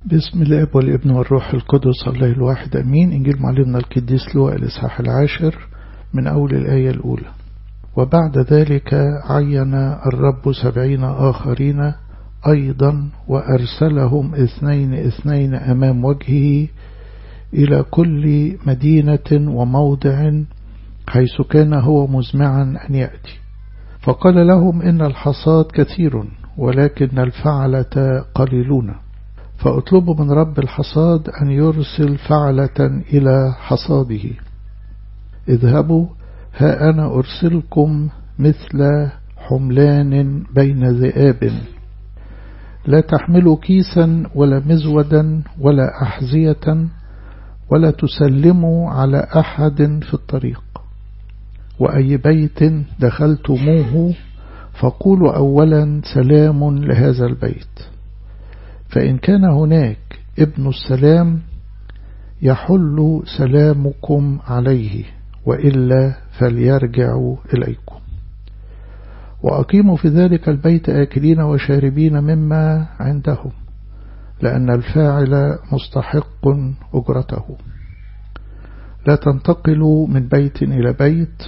بسم الاب والابن والروح القدس الله الواحد امين انجيل معلمنا القديس لوقا الاصحاح العاشر من اول الايه الاولى وبعد ذلك عين الرب سبعين اخرين ايضا وارسلهم اثنين اثنين امام وجهه الى كل مدينه وموضع حيث كان هو مزمعا ان ياتي فقال لهم ان الحصاد كثير ولكن الفعله قليلون فاطلبوا من رب الحصاد أن يرسل فعلة إلى حصاده اذهبوا ها أنا أرسلكم مثل حملان بين ذئاب لا تحملوا كيسا ولا مزودا ولا أحذية ولا تسلموا على أحد في الطريق وأي بيت دخلتموه فقولوا أولا سلام لهذا البيت فإن كان هناك ابن السلام يحل سلامكم عليه وإلا فليرجعوا إليكم وأقيموا في ذلك البيت آكلين وشاربين مما عندهم لأن الفاعل مستحق أجرته لا تنتقلوا من بيت إلى بيت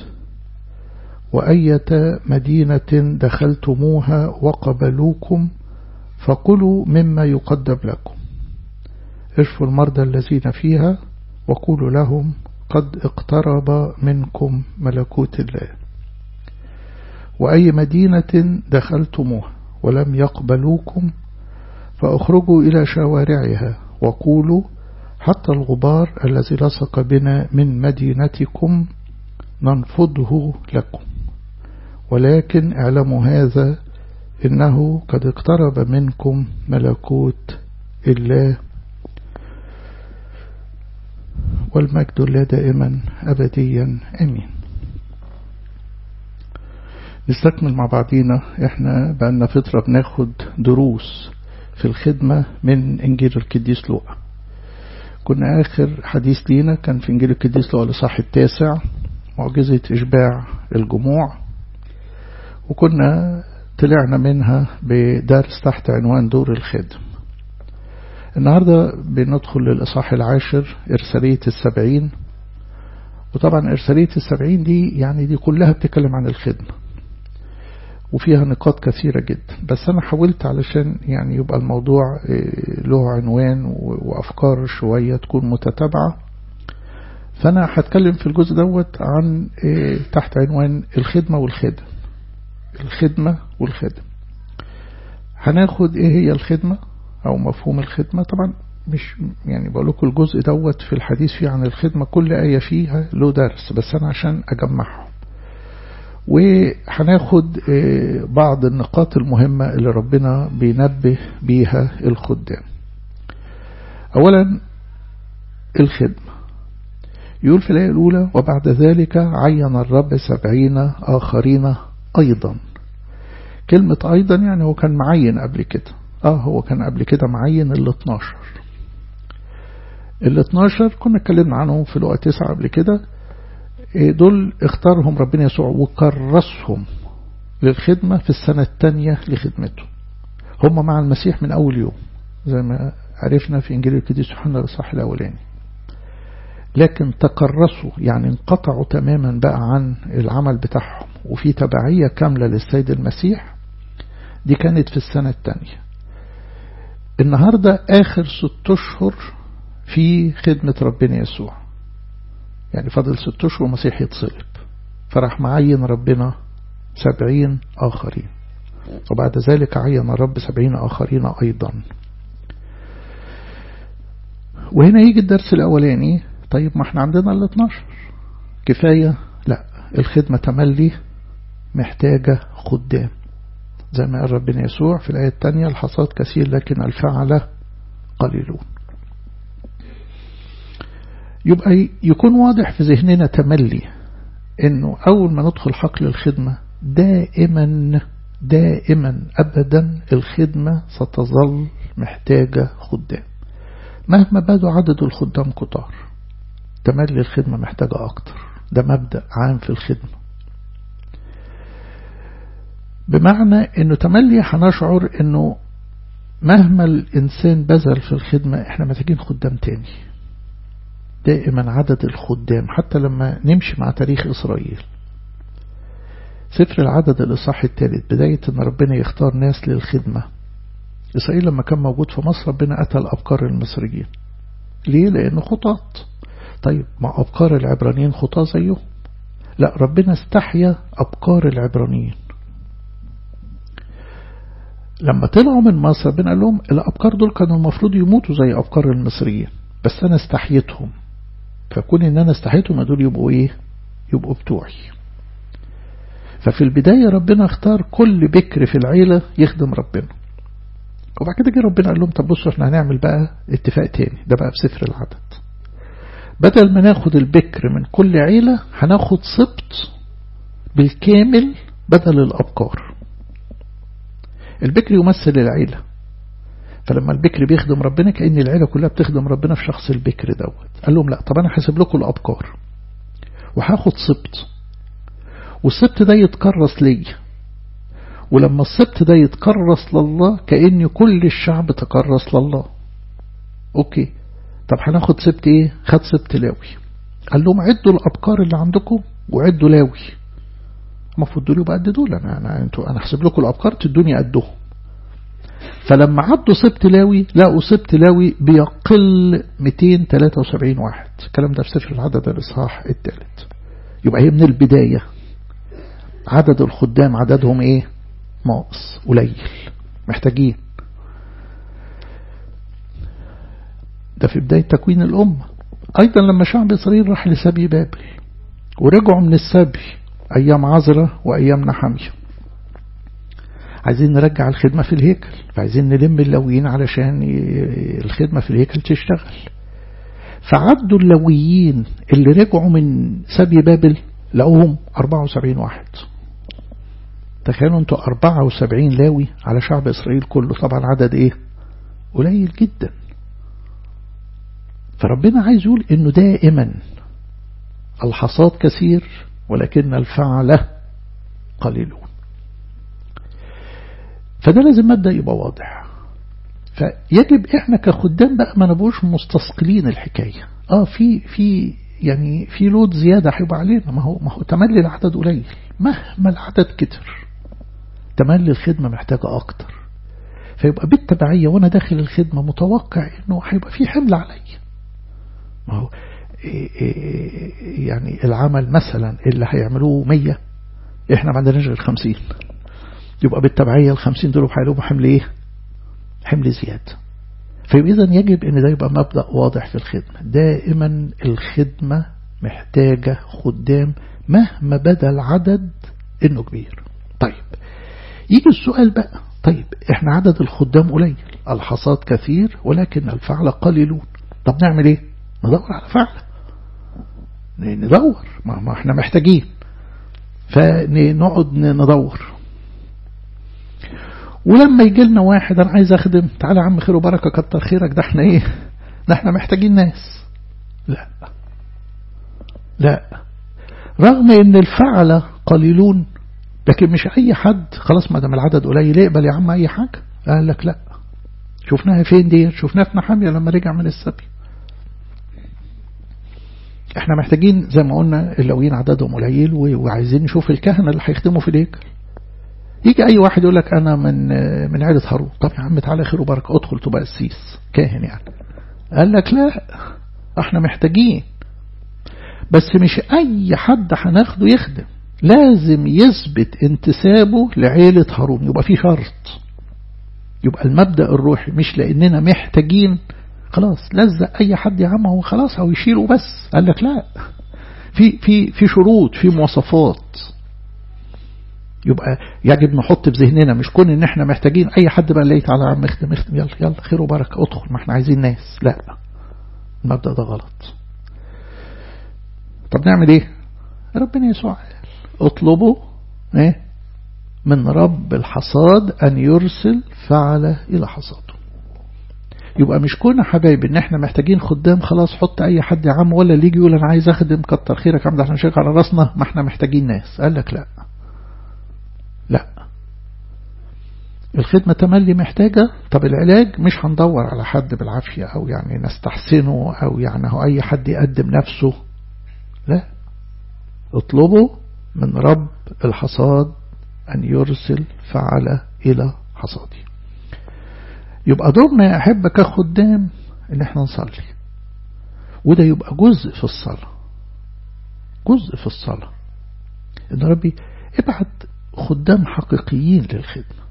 وأية مدينة دخلتموها وقبلوكم فكلوا مما يقدم لكم اشفوا المرضى الذين فيها وقولوا لهم قد اقترب منكم ملكوت الله وأي مدينة دخلتموها ولم يقبلوكم فأخرجوا إلى شوارعها وقولوا حتى الغبار الذي لصق بنا من مدينتكم ننفضه لكم ولكن اعلموا هذا إنه قد اقترب منكم ملكوت الله والمجد الله دائما أبديا أمين نستكمل مع بعضينا احنا بقالنا فترة بناخد دروس في الخدمة من إنجيل القديس لوقا كنا آخر حديث لينا كان في إنجيل القديس لوقا الإصحاح التاسع معجزة إشباع الجموع وكنا طلعنا منها بدرس تحت عنوان دور الخدم النهاردة بندخل للإصحاح العاشر إرسالية السبعين وطبعا إرسالية السبعين دي يعني دي كلها بتتكلم عن الخدمة وفيها نقاط كثيرة جدا بس أنا حاولت علشان يعني يبقى الموضوع له عنوان وأفكار شوية تكون متتابعة فأنا هتكلم في الجزء دوت عن تحت عنوان الخدمة والخدم الخدمة والخدم هناخد ايه هي الخدمة او مفهوم الخدمة طبعا مش يعني بقول لكم الجزء دوت في الحديث فيه عن الخدمة كل آية فيها له درس بس أنا عشان أجمعهم وهناخد بعض النقاط المهمة اللي ربنا بينبه بيها الخدام أولا الخدمة يقول في الآية الأولى وبعد ذلك عين الرب سبعين آخرين أيضا كلمة أيضا يعني هو كان معين قبل كده آه هو كان قبل كده معين ال 12 ال 12 كنا اتكلمنا عنهم في لقاء 9 قبل كده دول اختارهم ربنا يسوع وكرسهم للخدمة في السنة الثانية لخدمته هم مع المسيح من أول يوم زي ما عرفنا في إنجيل القديس يوحنا الإصحاح الأولاني لكن تكرسوا يعني انقطعوا تماما بقى عن العمل بتاعهم وفي تبعية كاملة للسيد المسيح دي كانت في السنة الثانية النهاردة آخر ست أشهر في خدمة ربنا يسوع يعني فضل ست أشهر المسيح يتصلب فراح معين ربنا سبعين آخرين وبعد ذلك عين الرب سبعين آخرين أيضا وهنا يجي الدرس الأولاني طيب ما احنا عندنا ال 12 كفاية لا الخدمة تملي محتاجة خدام زي ما قال ربنا يسوع في الآية الثانية الحصاد كثير لكن الفعلة قليلون يبقى يكون واضح في ذهننا تملي انه اول ما ندخل حقل الخدمة دائما دائما ابدا الخدمة ستظل محتاجة خدام مهما بدوا عدد الخدام كتار تملي الخدمة محتاجة أكتر ده مبدأ عام في الخدمة بمعنى أنه تملي هنشعر أنه مهما الإنسان بذل في الخدمة احنا محتاجين خدام تاني دائما عدد الخدام حتى لما نمشي مع تاريخ إسرائيل سفر العدد الإصحاح الثالث بداية أن ربنا يختار ناس للخدمة إسرائيل لما كان موجود في مصر ربنا قتل أبكار المصريين ليه؟ لأنه خطاط طيب مع أبكار العبرانيين خطاة زيهم لا ربنا استحيا أبكار العبرانيين لما طلعوا من مصر ربنا قال لهم الأبكار دول كانوا المفروض يموتوا زي أبكار المصريين بس أنا استحيتهم فكون إن أنا استحيتهم دول يبقوا إيه يبقوا بتوعي ففي البداية ربنا اختار كل بكر في العيلة يخدم ربنا وبعد كده جه ربنا قال لهم طب بصوا احنا هنعمل بقى اتفاق تاني ده بقى في سفر العدد بدل ما ناخد البكر من كل عيلة هناخد سبط بالكامل بدل الأبكار البكر يمثل العيلة فلما البكر بيخدم ربنا كأن العيلة كلها بتخدم ربنا في شخص البكر دوت قال لهم لا طب أنا حاسب لكم الأبكار وهاخد سبط والسبط ده يتكرس لي ولما السبط ده يتكرس لله كأن كل الشعب تكرس لله أوكي طب هناخد سبت ايه خد سبت لاوي قال لهم عدوا الابكار اللي عندكم وعدوا لاوي المفروض دول يبقى قد دول انا انا انتوا انا احسب لكم الابكار تدوني قدهم فلما عدوا سبت لاوي لقوا سبت لاوي بيقل 273 واحد الكلام ده في سفر العدد الاصحاح الثالث يبقى هي من البدايه عدد الخدام عددهم ايه ناقص قليل محتاجين ده في بداية تكوين الأمة أيضا لما شعب إسرائيل راح لسبي بابل ورجعوا من السبي أيام عزرة وأيام نحمية عايزين نرجع الخدمة في الهيكل فعايزين نلم اللويين علشان الخدمة في الهيكل تشتغل فعدوا اللويين اللي رجعوا من سبي بابل لقوهم 74 واحد تخيلوا انتوا 74 لاوي على شعب إسرائيل كله طبعا عدد ايه قليل جدا فربنا عايز يقول انه دائما الحصاد كثير ولكن الفعلة قليلون فده لازم مبدأ يبقى واضح فيجب احنا كخدام بقى ما نبقوش مستثقلين الحكاية اه في في يعني في لود زيادة هيبقى علينا ما هو ما هو تملي العدد قليل مهما العدد كتر تملي الخدمة محتاجة أكتر فيبقى بالتبعية وأنا داخل الخدمة متوقع إنه هيبقى في حمل عليا ما هو يعني العمل مثلا اللي هيعملوه مية احنا ما عندناش غير خمسين يبقى بالتبعية الخمسين دول هيعملوا حمل ايه حمل زيادة فإذا يجب ان ده يبقى مبدأ واضح في الخدمة دائما الخدمة محتاجة خدام مهما بدا العدد انه كبير طيب يجي السؤال بقى طيب احنا عدد الخدام قليل الحصاد كثير ولكن الفعل قليلون طب نعمل ايه ندور على فعل ندور ما احنا محتاجين فنقعد ندور ولما يجي لنا واحد انا عايز اخدم تعالى يا عم خير وبركه كتر خيرك ده احنا ايه ده احنا محتاجين ناس لا لا رغم ان الفعل قليلون لكن مش اي حد خلاص ما دام العدد قليل يقبل يا عم اي حاجه قال لك لا شفناها فين دي شفناها في نحاميه لما رجع من السبي احنا محتاجين زي ما قلنا اللويين عددهم قليل وعايزين نشوف الكهنة اللي هيخدموا في الهيكل يجي اي واحد يقول لك انا من من عيلة هارون طب يا عم تعالى خير وبركة ادخل تبقى قسيس كاهن يعني قال لك لا احنا محتاجين بس مش اي حد هناخده يخدم لازم يثبت انتسابه لعيلة هارون يبقى في شرط يبقى المبدأ الروحي مش لاننا محتاجين خلاص لزق اي حد يا عم هو خلاص او يشيله بس قال لك لا في في في شروط في مواصفات يبقى يجب نحط في ذهننا مش كون ان احنا محتاجين اي حد بقى اللي تعالى يا عم اخدم اخدم يلا يلا خير وبركه ادخل ما احنا عايزين ناس لا المبدا ده غلط طب نعمل ايه ربنا يسوع قال اطلبوا ايه من رب الحصاد ان يرسل فعل الى حصاده يبقى مش كون حبايب ان احنا محتاجين خدام خلاص حط اي حد يا عم ولا اللي يجي يقول انا عايز اخدم كتر خيرك عم ده احنا شيخ على راسنا ما احنا محتاجين ناس قال لك لا لا الخدمة تملي محتاجة طب العلاج مش هندور على حد بالعافية أو يعني نستحسنه أو يعني هو أي حد يقدم نفسه لا اطلبوا من رب الحصاد أن يرسل فعل إلى حصادي يبقى دورنا يا أحبة كخدام إن احنا نصلي وده يبقى جزء في الصلاة جزء في الصلاة إن ربي ابعت خدام حقيقيين للخدمة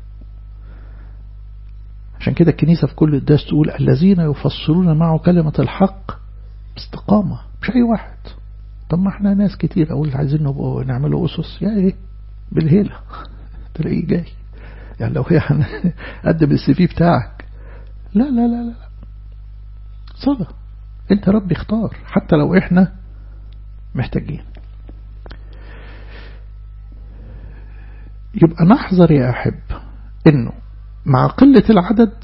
عشان كده الكنيسة في كل الداس تقول الذين يفسرون معه كلمة الحق باستقامة مش أي واحد طب ما احنا ناس كتير أقول عايزين نبقى نعمله أسس يا إيه بالهيلة تلاقيه جاي يعني لو هي قدم السي في بتاعك لا لا لا لا صلاة انت ربي اختار حتى لو احنا محتاجين يبقى نحذر يا أحب انه مع قلة العدد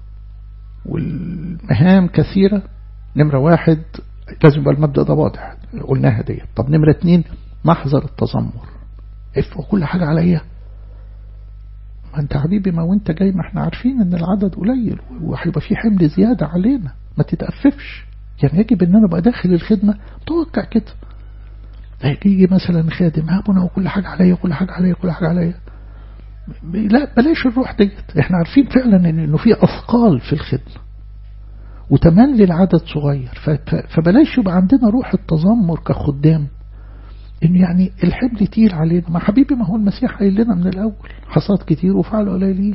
والمهام كثيرة نمرة واحد لازم يبقى المبدأ ده واضح قلناها دي طب نمرة اتنين نحذر التذمر اف كل حاجة عليا ما انت حبيبي ما وانت جاي ما احنا عارفين ان العدد قليل وهيبقى في حمل زيادة علينا ما تتأففش يعني يجب ان انا ابقى داخل الخدمة متوقع كده يجي مثلا خادم هابنا وكل حاجة عليا كل حاجة عليا كل حاجة عليا لا بلاش الروح ديت احنا عارفين فعلا انه في اثقال في الخدمة وتملي العدد صغير فبلاش يبقى عندنا روح التذمر كخدام ان يعني الحمل تقيل علينا ما حبيبي ما هو المسيح قايل لنا من الاول حصاد كتير وفعل قليلين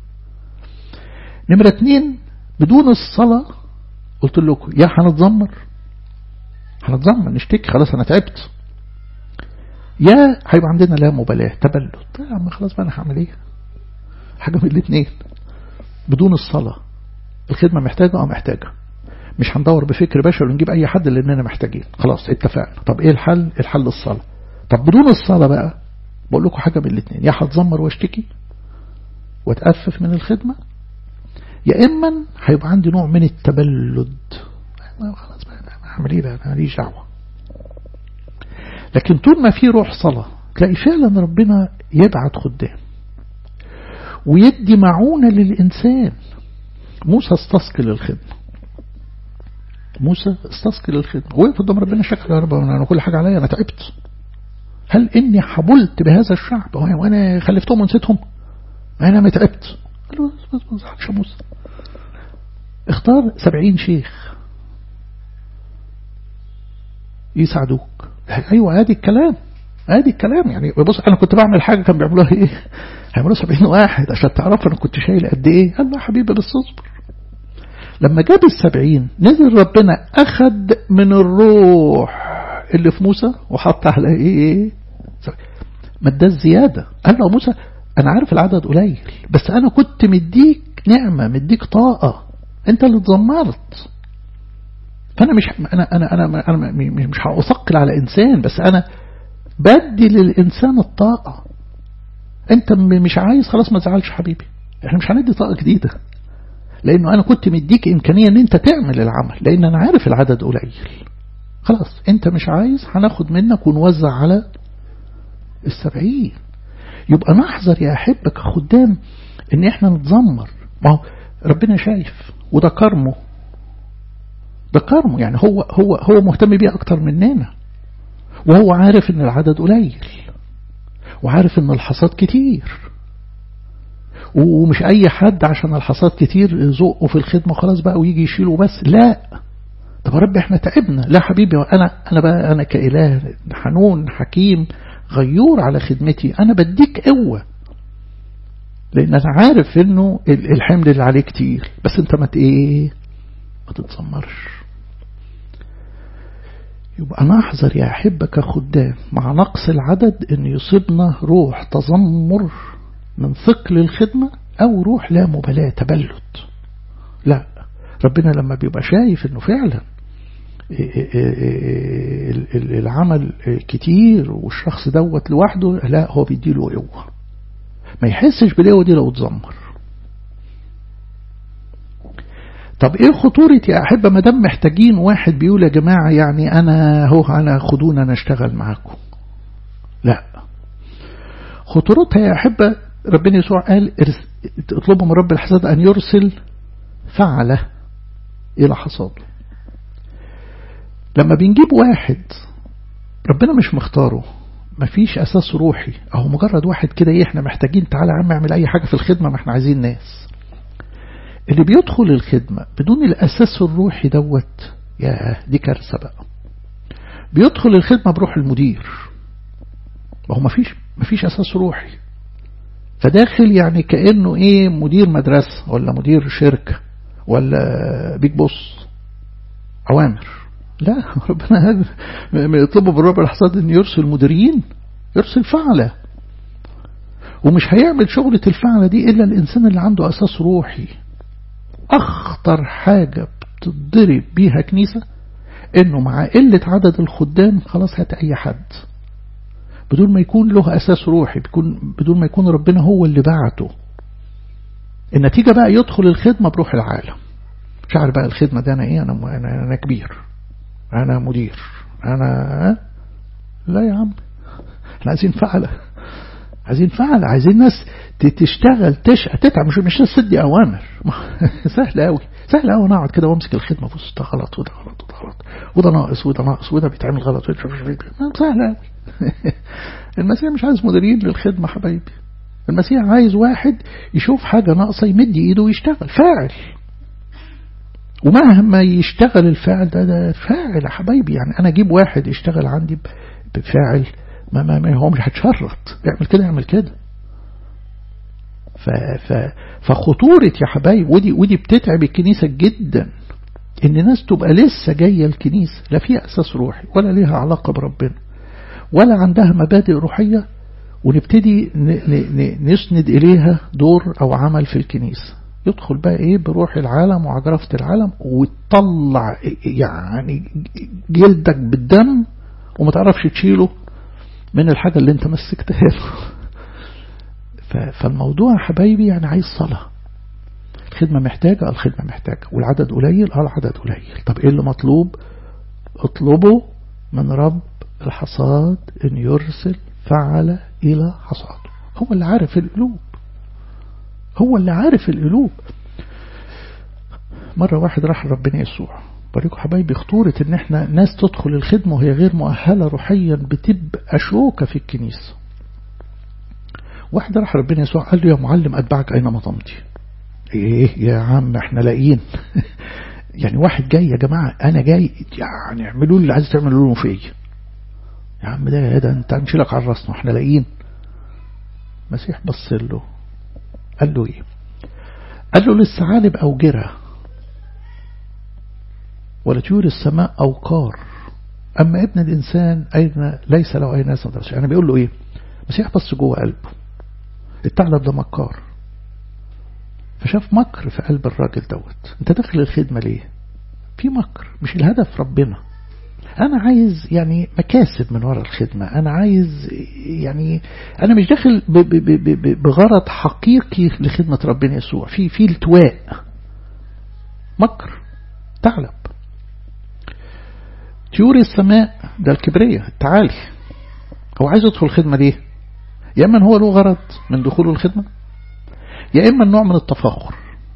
نمرة اتنين بدون الصلاة قلت لكم يا هنتذمر هنتذمر نشتكي خلاص انا تعبت يا هيبقى عندنا لا مبالاة تبلد يا عم خلاص بقى انا هعمل ايه حاجة من الاثنين بدون الصلاة الخدمة محتاجة اه محتاجة مش هندور بفكر بشر ونجيب اي حد لاننا محتاجين خلاص اتفقنا طب ايه الحل الحل الصلاة طب بدون الصلاة بقى بقول لكم حاجة من الاثنين يا هتزمر واشتكي واتأفف من الخدمة يا اما هيبقى عندي نوع من التبلد خلاص بقى انا هعمل ايه بقى انا ماليش دعوه لكن طول ما في روح صلاة تلاقي فعلا ربنا يبعت خدام ويدي معونة للإنسان موسى استسقل الخدمة موسى استسقل الخدمة وقف قدام ربنا شكر يا رب أنا كل حاجة عليا أنا تعبت هل إني حبلت بهذا الشعب وأنا خلفتهم ونسيتهم أنا ما تعبت قال له بس بس بس موسى اختار سبعين شيخ يساعدوك ايوه ادي الكلام ادي الكلام يعني بص انا كنت بعمل حاجه كان بيعملوها ايه هيعملوا 70 واحد عشان تعرف انا كنت شايل قد ايه قال له يا حبيبي بس اصبر لما جاب السبعين نزل ربنا اخد من الروح اللي في موسى وحط على ايه ما اداش زياده قال له موسى انا عارف العدد قليل بس انا كنت مديك نعمه مديك طاقه انت اللي اتذمرت فانا مش انا انا انا انا مش هاثقل على انسان بس انا بدي للانسان الطاقه انت مش عايز خلاص ما تزعلش حبيبي احنا مش هندي طاقه جديده لانه انا كنت مديك امكانيه ان انت تعمل العمل لان انا عارف العدد قليل خلاص انت مش عايز هناخد منك ونوزع على السبعين يبقى نحذر يا احبك كخدام ان احنا نتذمر ما هو ربنا شايف وده كرمه ده كرمه يعني هو هو هو مهتم بيه أكتر مننا وهو عارف إن العدد قليل وعارف إن الحصاد كتير ومش أي حد عشان الحصاد كتير يزقه في الخدمة خلاص بقى ويجي يشيله بس لا طب يا رب احنا تعبنا لا حبيبي أنا أنا بقى أنا كإله حنون حكيم غيور على خدمتي أنا بديك قوة لأن أنا عارف إنه الحمل اللي عليه كتير بس أنت ما إيه ما تتسمرش يبقى نحذر يا أحبة كخدام مع نقص العدد أن يصيبنا روح تذمر من ثقل الخدمة أو روح لا مبالاة تبلد لا ربنا لما بيبقى شايف أنه فعلا العمل كتير والشخص دوت لوحده لا هو بيديله قوة ما يحسش بالقوة دي لو اتذمر طب ايه خطورة يا احبة ما دام محتاجين واحد بيقول يا جماعة يعني انا هو انا خدونا انا اشتغل معاكم لا خطورتها يا احبة ربنا يسوع قال اطلبوا من رب الحصاد أن يرسل فعله إلى حصاده لما بنجيب واحد ربنا مش مختاره مفيش أساس روحي أو مجرد واحد كده إيه إحنا محتاجين تعالى عم اعمل أي حاجة في الخدمة ما إحنا عايزين ناس اللي بيدخل الخدمة بدون الأساس الروحي دوت يا دي كارثة بقى بيدخل الخدمة بروح المدير وهو مفيش مفيش أساس روحي فداخل يعني كأنه إيه مدير مدرسة ولا مدير شركة ولا بيج بوس أوامر لا ربنا يطلبوا بالرب الحصاد ان يرسل مديرين يرسل فعلة ومش هيعمل شغلة الفعلة دي إلا الإنسان اللي عنده أساس روحي أخطر حاجة بتضرب بيها كنيسة إنه مع قلة عدد الخدام خلاص هات أي حد بدون ما يكون له أساس روحي بيكون بدون ما يكون ربنا هو اللي بعته النتيجة بقى يدخل الخدمة بروح العالم شعر بقى الخدمة ده أنا إيه أنا, أنا, أنا كبير أنا مدير أنا لا يا عم احنا عايزين فعلة عايزين فعلة عايزين ناس تشتغل تشقى تتعب مش مش ناس تدي أوامر سهل قوي سهل قوي نقعد كده وامسك الخدمة بص ده غلط وده غلط وده غلط وده ناقص وده ناقص وده بيتعمل غلط سهل قوي المسيح مش عايز مديرين للخدمة حبايبي المسيح عايز واحد يشوف حاجة ناقصة يمد ايده ويشتغل فاعل ومهما يشتغل الفاعل ده ده فاعل يا حبايبي يعني انا اجيب واحد يشتغل عندي بفاعل ما, ما, ما هو مش هتشرط يعمل كده يعمل كده ف ف فخطورة يا حبايب ودي ودي بتتعب الكنيسة جدا ان ناس تبقى لسه جاية الكنيسة لا فيها اساس روحي ولا ليها علاقة بربنا ولا عندها مبادئ روحية ونبتدي نسند إليها دور أو عمل في الكنيسة يدخل بقى إيه بروح العالم وعجرفة العالم وتطلع يعني جلدك بالدم وما تعرفش تشيله من الحاجة اللي انت مسكتها له فالموضوع يا حبايبي يعني عايز صلاة الخدمة محتاجة الخدمة محتاجة والعدد قليل اه العدد قليل طب ايه اللي مطلوب اطلبوا من رب الحصاد ان يرسل فعل الى حصاده هو اللي عارف القلوب هو اللي عارف القلوب مرة واحد راح ربنا يسوع بريكم حبايبي خطورة ان احنا ناس تدخل الخدمة وهي غير مؤهلة روحيا بتبقى شوكة في الكنيسة واحد راح ربنا يسوع قال له يا معلم أتبعك أينما تمضي ايه يا عم احنا لاقيين يعني واحد جاي يا جماعة انا جاي يعني اعملوا اللي عايز تعملوا له فيا يا عم ده ده انت هنشيلك على راسنا احنا لاقيين مسيح بص له قال له ايه قال له للثعالب أوجرة ولطيور السماء أوقار أما ابن الإنسان أين ليس له أي ناس ندرس يعني بيقول له إيه مسيح بص جوه قلبه الثعلب ده مكار فشاف مكر في قلب الراجل دوت انت داخل الخدمة ليه في مكر مش الهدف ربنا أنا عايز يعني مكاسب من وراء الخدمة أنا عايز يعني أنا مش داخل بغرض حقيقي لخدمة ربنا يسوع في في التواء مكر ثعلب طيور السماء ده الكبرية التعالي هو عايز يدخل الخدمة ليه يا إما هو له غرض من دخوله الخدمة يا إما النوع من التفاخر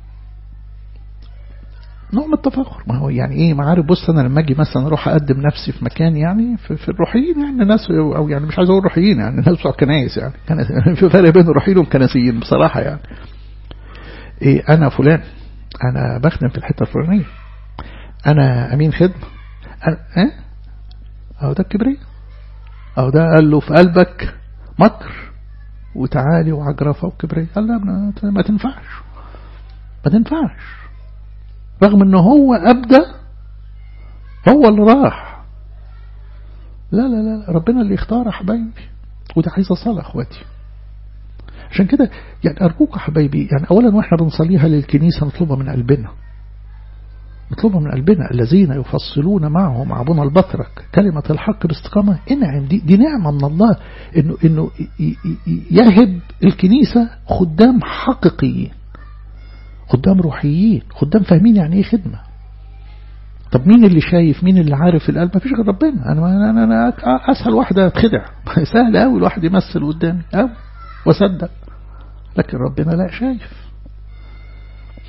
نوع من التفاخر ما هو يعني ايه ما عارف بص انا لما اجي مثلا اروح اقدم نفسي في مكان يعني في, في الروحيين يعني ناس او يعني مش عايز اقول روحيين يعني ناس بتوع كنايس يعني في فرق بين الروحيين والكنسيين بصراحه يعني ايه انا فلان انا بخدم في الحته الفلانيه انا امين خدمه أنا ايه اهو ده الكبرياء اهو ده قال له في قلبك مكر وتعالي وعجرفه وكبرياء قال لا ما تنفعش ما تنفعش رغم انه هو ابدى هو اللي راح لا لا لا ربنا اللي اختار يا حبايبي وده عايز صلاة اخواتي عشان كده يعني ارجوك يا حبايبي يعني اولا واحنا بنصليها للكنيسة نطلبها من قلبنا نطلبها من قلبنا الذين يفصلون معه مع ابونا البطرك كلمة الحق باستقامة انعم دي, دي نعمة من الله انه, إنه يهب الكنيسة خدام حقيقيين خدام روحيين خدام فاهمين يعني ايه خدمة طب مين اللي شايف مين اللي عارف القلب مفيش غير ربنا انا انا, أنا اسهل واحدة اتخدع سهل قوي الواحد يمثل قدامي او وصدق لكن ربنا لا شايف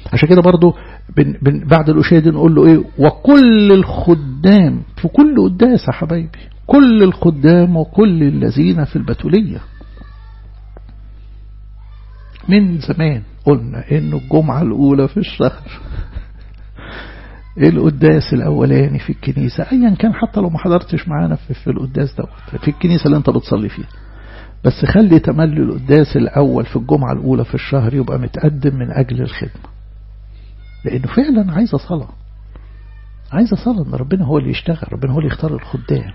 عشان كده برضو بن بن بعد الأشياء دي نقول له إيه وكل الخدام في كل قداس يا حبايبي كل الخدام وكل الذين في البتولية من زمان قلنا إنه الجمعة الأولى في الشهر القداس الأولاني في الكنيسة أيا كان حتى لو ما حضرتش معانا في, في القداس دوت في الكنيسة اللي أنت بتصلي فيها بس خلي تملي القداس الأول في الجمعة الأولى في الشهر يبقى متقدم من أجل الخدمة لأنه فعلا عايزة صلاة عايزة صلاة أن ربنا هو اللي يشتغل ربنا هو اللي يختار الخدام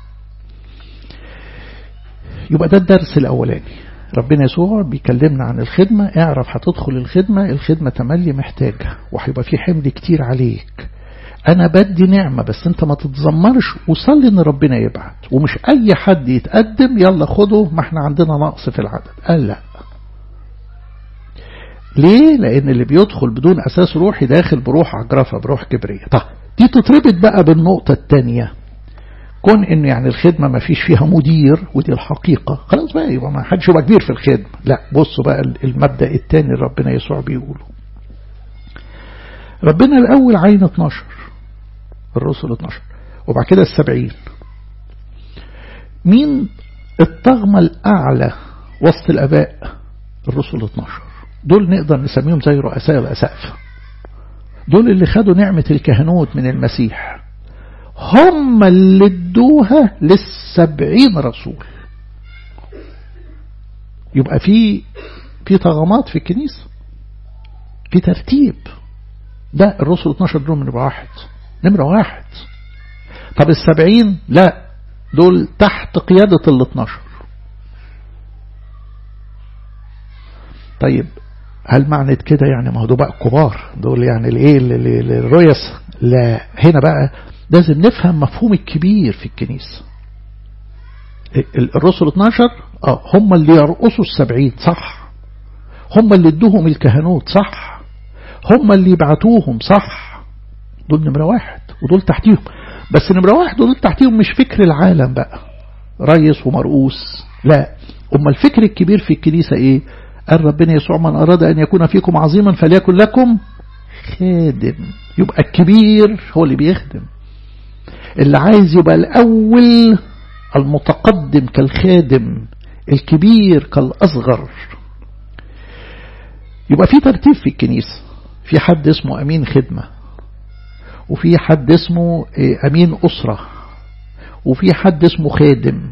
يبقى ده الدرس الأولاني ربنا يسوع بيكلمنا عن الخدمة اعرف هتدخل الخدمة الخدمة تملي محتاجة وهيبقى في حمل كتير عليك أنا بدي نعمة بس أنت ما تتذمرش وصلي إن ربنا يبعت ومش أي حد يتقدم يلا خده ما احنا عندنا نقص في العدد قال لا ليه؟ لأن اللي بيدخل بدون أساس روحي داخل بروح عجرفة بروح كبرية طب دي تتربط بقى بالنقطة الثانية كون ان يعني الخدمة ما فيش فيها مدير ودي الحقيقة خلاص بقى يبقى ما حدش يبقى كبير في الخدمة لا بصوا بقى المبدأ الثاني اللي ربنا يسوع بيقوله ربنا الأول عين 12 الرسل 12 وبعد كده السبعين مين الطغمة الأعلى وسط الأباء الرسل 12 دول نقدر نسميهم زي رؤساء الأسقف دول اللي خدوا نعمة الكهنوت من المسيح هم اللي ادوها للسبعين رسول يبقى في في طغمات في الكنيسة في ترتيب ده الرسل 12 دول نمرة واحد نمرة واحد طب السبعين لا دول تحت قيادة ال 12 طيب هل معنى كده يعني ما هو دول بقى كبار دول يعني الايه الرؤيس لا هنا بقى لازم نفهم مفهوم الكبير في الكنيسة الرسل 12 اه هم اللي يرقصوا السبعين صح هم اللي ادوهم الكهنوت صح هم اللي يبعتوهم صح دول نمرة واحد ودول تحتيهم بس نمرة واحد ودول تحتيهم مش فكر العالم بقى ريس ومرؤوس لا أما الفكر الكبير في الكنيسة ايه قال ربنا يسوع من أراد أن يكون فيكم عظيما فليكن لكم خادم يبقى الكبير هو اللي بيخدم اللي عايز يبقى الأول المتقدم كالخادم الكبير كالأصغر يبقى في ترتيب في الكنيسة في حد اسمه أمين خدمة وفي حد اسمه أمين أسرة وفي حد اسمه خادم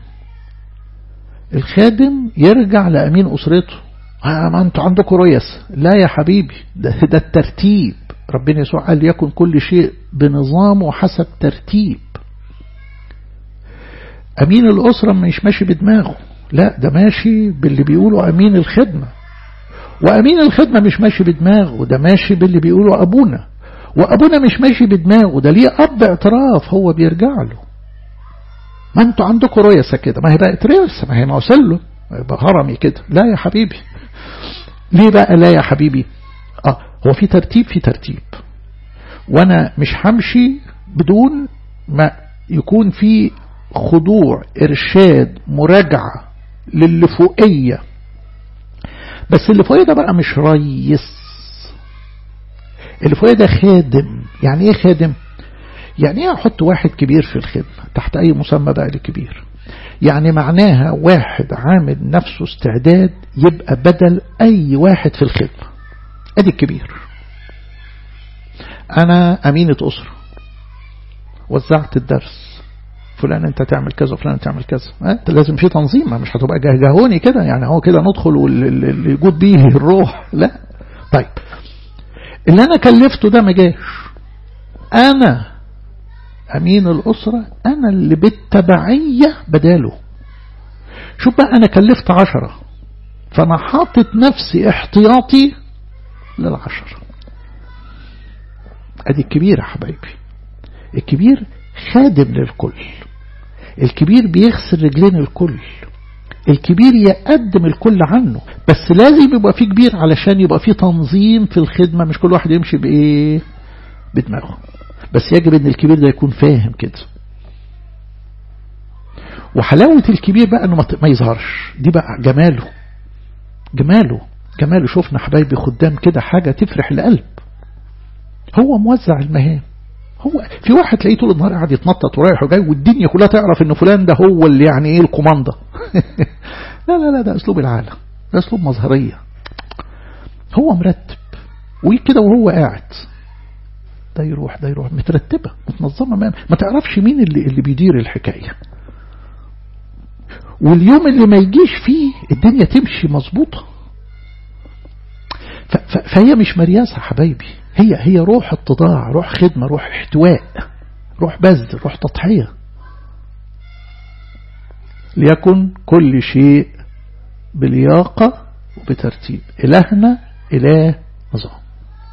الخادم يرجع لأمين أسرته ما أنتوا عندكم ريس لا يا حبيبي ده, ده الترتيب ربنا يسوع قال يكن كل شيء بنظام وحسب ترتيب أمين الأسرة مش ماشي بدماغه لا ده ماشي باللي بيقولوا أمين الخدمة وأمين الخدمة مش ماشي بدماغه ده ماشي باللي بيقولوا أبونا وأبونا مش ماشي بدماغه ده ليه أب اعتراف هو بيرجع له ما انتوا عندكم ريسة كده ما هي بقت ريسة ما هي موصل يبقى هرمي كده لا يا حبيبي ليه بقى لا يا حبيبي اه هو في ترتيب في ترتيب وانا مش همشي بدون ما يكون في خضوع ارشاد مراجعة للي فوقية بس اللي فوقية ده بقى مش ريس اللي فوقية ده خادم يعني ايه خادم يعني ايه احط واحد كبير في الخدمة تحت اي مسمى بقى لكبير يعني معناها واحد عامل نفسه استعداد يبقى بدل اي واحد في الخدمة ادي الكبير انا امينة اسرة وزعت الدرس فلان انت تعمل كذا وفلان تعمل كذا انت لازم في تنظيم مش هتبقى جهجهوني كده يعني هو كده ندخل واللي يجود بيه الروح لا طيب اللي انا كلفته ده ما جاش انا امين الاسرة انا اللي بالتبعية بداله شوف بقى انا كلفت عشرة فانا حاطط نفسي احتياطي للعشرة ادي الكبير يا حبايبي الكبير خادم للكل الكبير بيغسل رجلين الكل الكبير يقدم الكل عنه بس لازم يبقى في كبير علشان يبقى في تنظيم في الخدمة مش كل واحد يمشي بإيه بدماغه بس يجب ان الكبير ده يكون فاهم كده وحلاوة الكبير بقى انه ما يظهرش دي بقى جماله جماله جماله شفنا حبايبي خدام كده حاجة تفرح القلب هو موزع المهام هو في واحد تلاقيه طول النهار قاعد يتنطط ورايح وجاي والدنيا كلها تعرف ان فلان ده هو اللي يعني ايه الكوماندا لا لا لا ده اسلوب العالم ده اسلوب مظهرية هو مرتب وكده وهو قاعد ده يروح ده يروح مترتبة متنظمة ما, ما تعرفش مين اللي, اللي بيدير الحكاية واليوم اللي ما يجيش فيه الدنيا تمشي مظبوطة فهي مش مرياسة حبايبي هي هي روح اتضاع روح خدمة روح احتواء روح بذل روح تضحية ليكن كل شيء بلياقة وبترتيب إلهنا إله نظام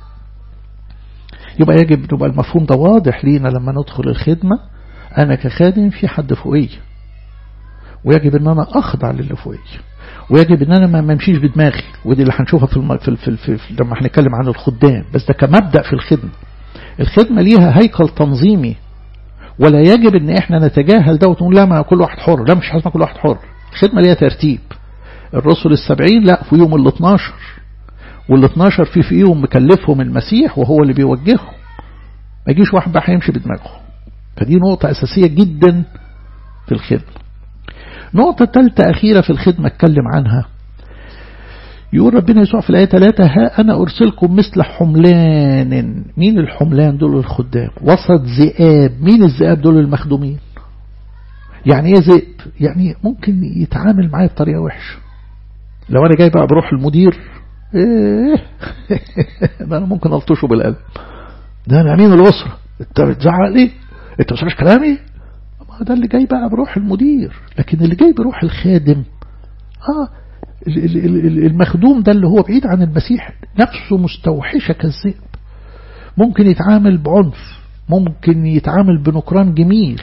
يبقى يجب يبقى المفهوم ده واضح لينا لما ندخل الخدمة أنا كخادم في حد فوقي ويجب أن أنا أخضع للي فوقي ويجب أن أنا ما ممشيش بدماغي ودي اللي هنشوفها في, الم... في, في, في, في لما هنتكلم عن الخدام بس ده كمبدأ في الخدمة الخدمة ليها هيكل تنظيمي ولا يجب ان احنا نتجاهل ده ونقول لا ما كل واحد حر لا مش حاسمة كل واحد حر الخدمة ليها ترتيب الرسل السبعين لا في يوم ال 12 وال 12 في فيهم مكلفهم المسيح وهو اللي بيوجههم ما يجيش واحد بقى هيمشي بدماغه فدي نقطة أساسية جدا في الخدمة نقطة ثالثة أخيرة في الخدمة اتكلم عنها يقول ربنا يسوع في الآية 3 ها أنا أرسلكم مثل حملان مين الحملان دول الخدام وسط ذئاب مين الذئاب دول المخدومين يعني ايه ذئب يعني ممكن يتعامل معايا بطريقة وحشة لو أنا جاي بقى بروح المدير ايه ده أنا ممكن ألطشه بالقلب ده أنا أمين الأسرة أنت بتزعق لي أنت ما كلامي ما ده اللي جاي بقى بروح المدير لكن اللي جاي بروح الخادم آه المخدوم ده اللي هو بعيد عن المسيح نفسه مستوحشة كالذئب ممكن يتعامل بعنف ممكن يتعامل بنكران جميل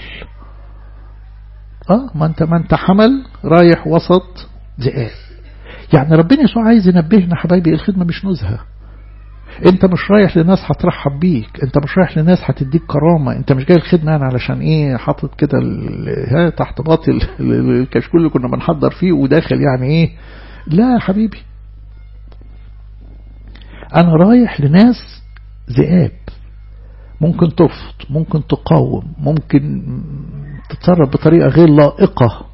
اه ما انت ما انت حمل رايح وسط ذئاب يعني ربنا يسوع عايز ينبهنا حبايبي الخدمة مش نزهة انت مش رايح لناس هترحب بيك انت مش رايح لناس هتديك كرامة انت مش جاي الخدمة يعني علشان ايه حاطط كده تحت باطل الكشكول اللي كنا بنحضر فيه وداخل يعني ايه لا يا حبيبي أنا رايح لناس ذئاب ممكن تفط ممكن تقاوم ممكن تتصرف بطريقة غير لائقة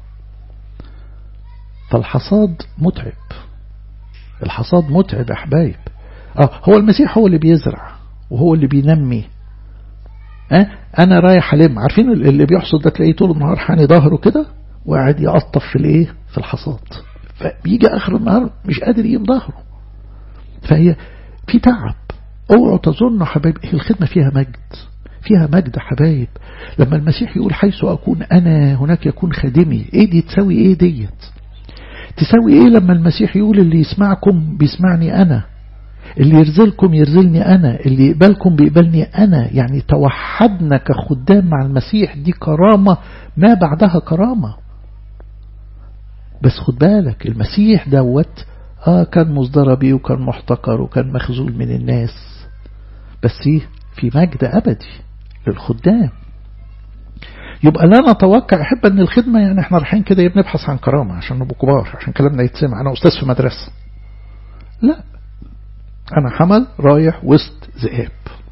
فالحصاد متعب الحصاد متعب يا حبايب آه هو المسيح هو اللي بيزرع وهو اللي بينمي أه؟ أنا رايح ألم عارفين اللي بيحصد ده تلاقيه طول النهار حاني ظهره كده وقاعد يقطف في الايه في الحصاد فبيجي آخر النهار مش قادر يقيم ظهره فهي في تعب اوعوا تظنوا حبايب الخدمة فيها مجد فيها مجد حبايب لما المسيح يقول حيث أكون أنا هناك يكون خادمي إيه دي تساوي إيه ديت تساوي إيه لما المسيح يقول اللي يسمعكم بيسمعني أنا اللي يرزلكم يرزلني أنا اللي يقبلكم بيقبلني أنا يعني توحدنا كخدام مع المسيح دي كرامة ما بعدها كرامة بس خد بالك المسيح دوت آه كان مصدر بيه وكان محتقر وكان مخزول من الناس بس في مجد أبدي للخدام يبقى لا نتوقع أحب أن الخدمة يعني احنا رايحين كده بنبحث عن كرامة عشان نبقى كبار عشان كلامنا يتسمع أنا أستاذ في مدرسة لا أنا حمل رايح وسط ذئاب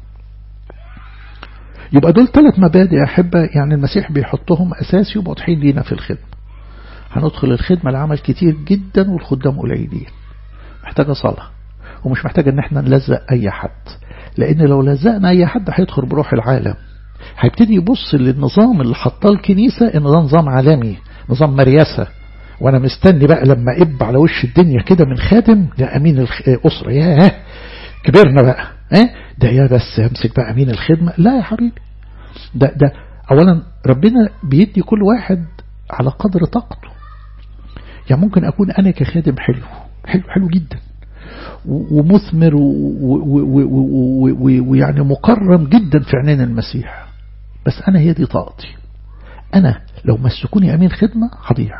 يبقى دول ثلاث مبادئ أحبة يعني المسيح بيحطهم أساسي وواضحين لينا في الخدمة هندخل الخدمة لعمل كتير جدا والخدام قليلين محتاجة صلاة ومش محتاجة ان احنا نلزق اي حد لان لو لزقنا اي حد هيدخل بروح العالم هيبتدي يبص للنظام اللي حطاه الكنيسة ان ده نظام عالمي نظام مريسة وانا مستني بقى لما اب على وش الدنيا كده من خادم يا امين الاسرة يا كبرنا بقى اه ده يا بس امسك بقى امين الخدمة لا يا حبيبي ده ده اولا ربنا بيدي كل واحد على قدر طاقته يعني ممكن أكون أنا كخادم حلو حلو حلو جدا ومثمر ويعني مكرم جدا في عينين المسيح بس أنا هي دي طاقتي أنا لو مسكوني أمين خدمة هضيع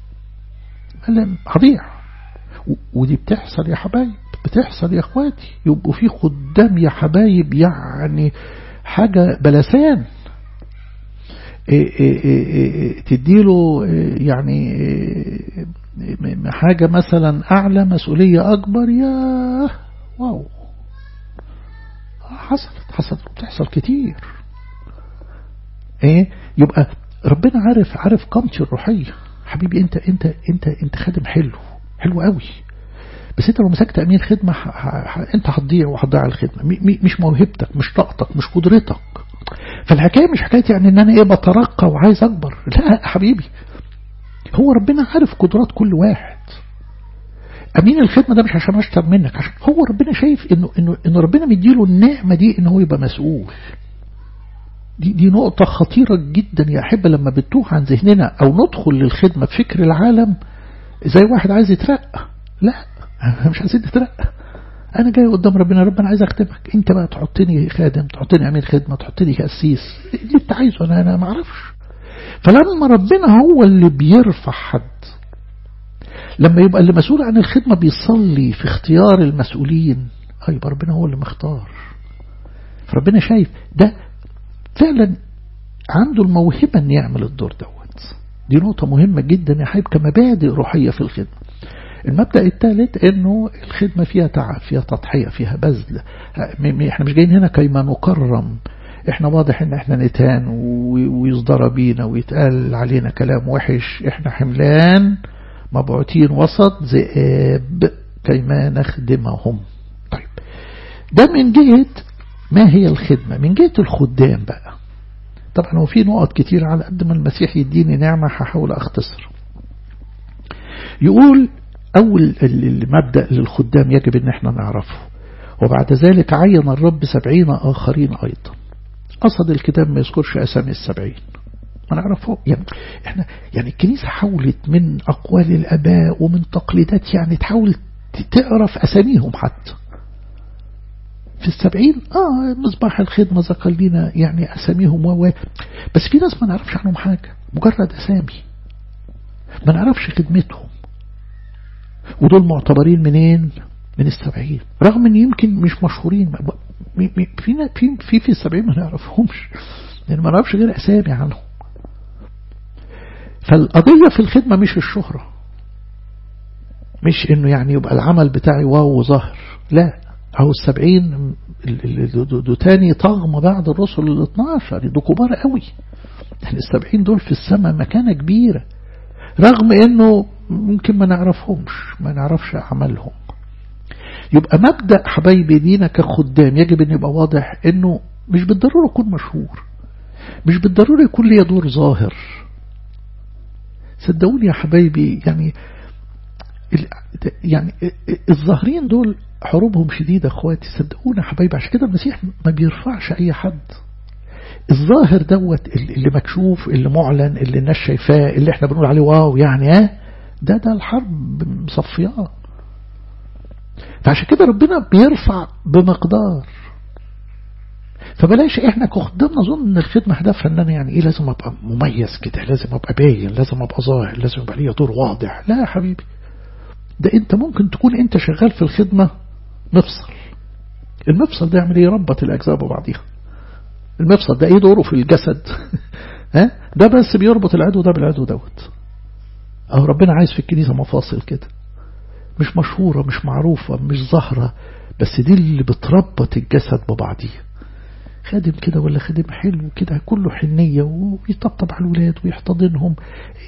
هضيع ودي بتحصل يا حبايب بتحصل يا اخواتي يبقوا في خدام يا حبايب يعني حاجة بلسان تديله يعني حاجة مثلا أعلى مسؤولية أكبر يا واو حصلت حصلت بتحصل كتير ايه يبقى ربنا عارف عارف قامتي الروحية حبيبي انت انت انت انت خادم حلو حلو قوي بس انت لو مسكت امين خدمة ح... ح... انت هتضيع وهتضيع الخدمة م... مش موهبتك مش طاقتك مش قدرتك فالحكاية مش حكاية يعني ان انا ايه بترقى وعايز اكبر لا حبيبي هو ربنا عارف قدرات كل واحد امين الخدمة ده مش عشان اشتر منك عشان هو ربنا شايف انه انه انه ربنا مديله النعمة دي ان هو يبقى مسؤول دي دي نقطة خطيرة جدا يا أحبة لما بتوه عن ذهننا أو ندخل للخدمة بفكر العالم زي واحد عايز يترقى لا أنا مش عايزين نترقى أنا جاي قدام ربنا ربنا عايز أخدمك أنت بقى تحطني خادم تحطني أمين خدمة تحطني كأسيس اللي أنت عايزه أنا أنا ما أعرفش فلما ربنا هو اللي بيرفع حد لما يبقى اللي مسؤول عن الخدمة بيصلي في اختيار المسؤولين اه يبقى ربنا هو اللي مختار فربنا شايف ده فعلا عنده الموهبة ان يعمل الدور دوت دي نقطة مهمة جدا يا حبيب كمبادئ روحية في الخدمة المبدأ الثالث انه الخدمة فيها تعب فيها تضحية فيها بذل احنا مش جايين هنا كيما نكرم احنا واضح ان احنا نتان ويصدر بينا ويتقال علينا كلام وحش احنا حملان مبعوثين وسط ذئاب كيما نخدمهم طيب ده من جهة ما هي الخدمة من جهة الخدام بقى طبعا هو في نقط كتير على قد ما المسيح يديني نعمة هحاول أختصر يقول أول المبدأ للخدام يجب أن احنا نعرفه وبعد ذلك عين الرب سبعين آخرين أيضا قصد الكتاب ما يذكرش أسامي السبعين ما نعرفه يعني احنا يعني الكنيسة حاولت من أقوال الأباء ومن تقليدات يعني تحاول تعرف أساميهم حتى في السبعين آه مصباح الخدمة ذكر لنا يعني أساميهم و بس في ناس ما نعرفش عنهم حاجة مجرد أسامي ما نعرفش خدمتهم ودول معتبرين منين من السبعين رغم ان يمكن مش مشهورين في في في في السبعين ما نعرفهمش لان ما نعرفش غير اسامي عنهم فالقضية في الخدمة مش الشهرة مش انه يعني يبقى العمل بتاعي واو ظاهر لا أو السبعين دو تاني طغم بعد الرسل ال 12 دول كبار قوي يعني السبعين دول في السماء مكانة كبيرة رغم انه ممكن ما نعرفهمش ما نعرفش أعمالهم يبقى مبدأ حبايبي لينا كخدام يجب ان يبقى واضح انه مش بالضرورة يكون مشهور مش بالضرورة يكون لي دور ظاهر صدقوني يا حبايبي يعني يعني الظاهرين دول حروبهم شديدة اخواتي صدقونا حبايبي عشان كده المسيح ما بيرفعش اي حد الظاهر دوت اللي مكشوف اللي معلن اللي الناس شايفاه اللي احنا بنقول عليه واو يعني اه ده ده الحرب مصفياه فعشان كده ربنا بيرفع بمقدار فبلاش احنا كخدام نظن ان الخدمة هدفها ان انا يعني ايه لازم ابقى مميز كده لازم ابقى باين لازم ابقى ظاهر لازم يبقى ليا دور واضح لا يا حبيبي ده انت ممكن تكون انت شغال في الخدمة مفصل المفصل ده يعمل ايه يربط الاجزاء ببعضيها المفصل ده ايه دوره في الجسد ها ده بس بيربط العدو ده بالعدو دوت اهو ربنا عايز في الكنيسة مفاصل كده مش مشهورة مش معروفة مش ظاهرة بس دي اللي بتربط الجسد ببعضيه خادم كده ولا خادم حلو كده كله حنية ويطبطب على الولاد ويحتضنهم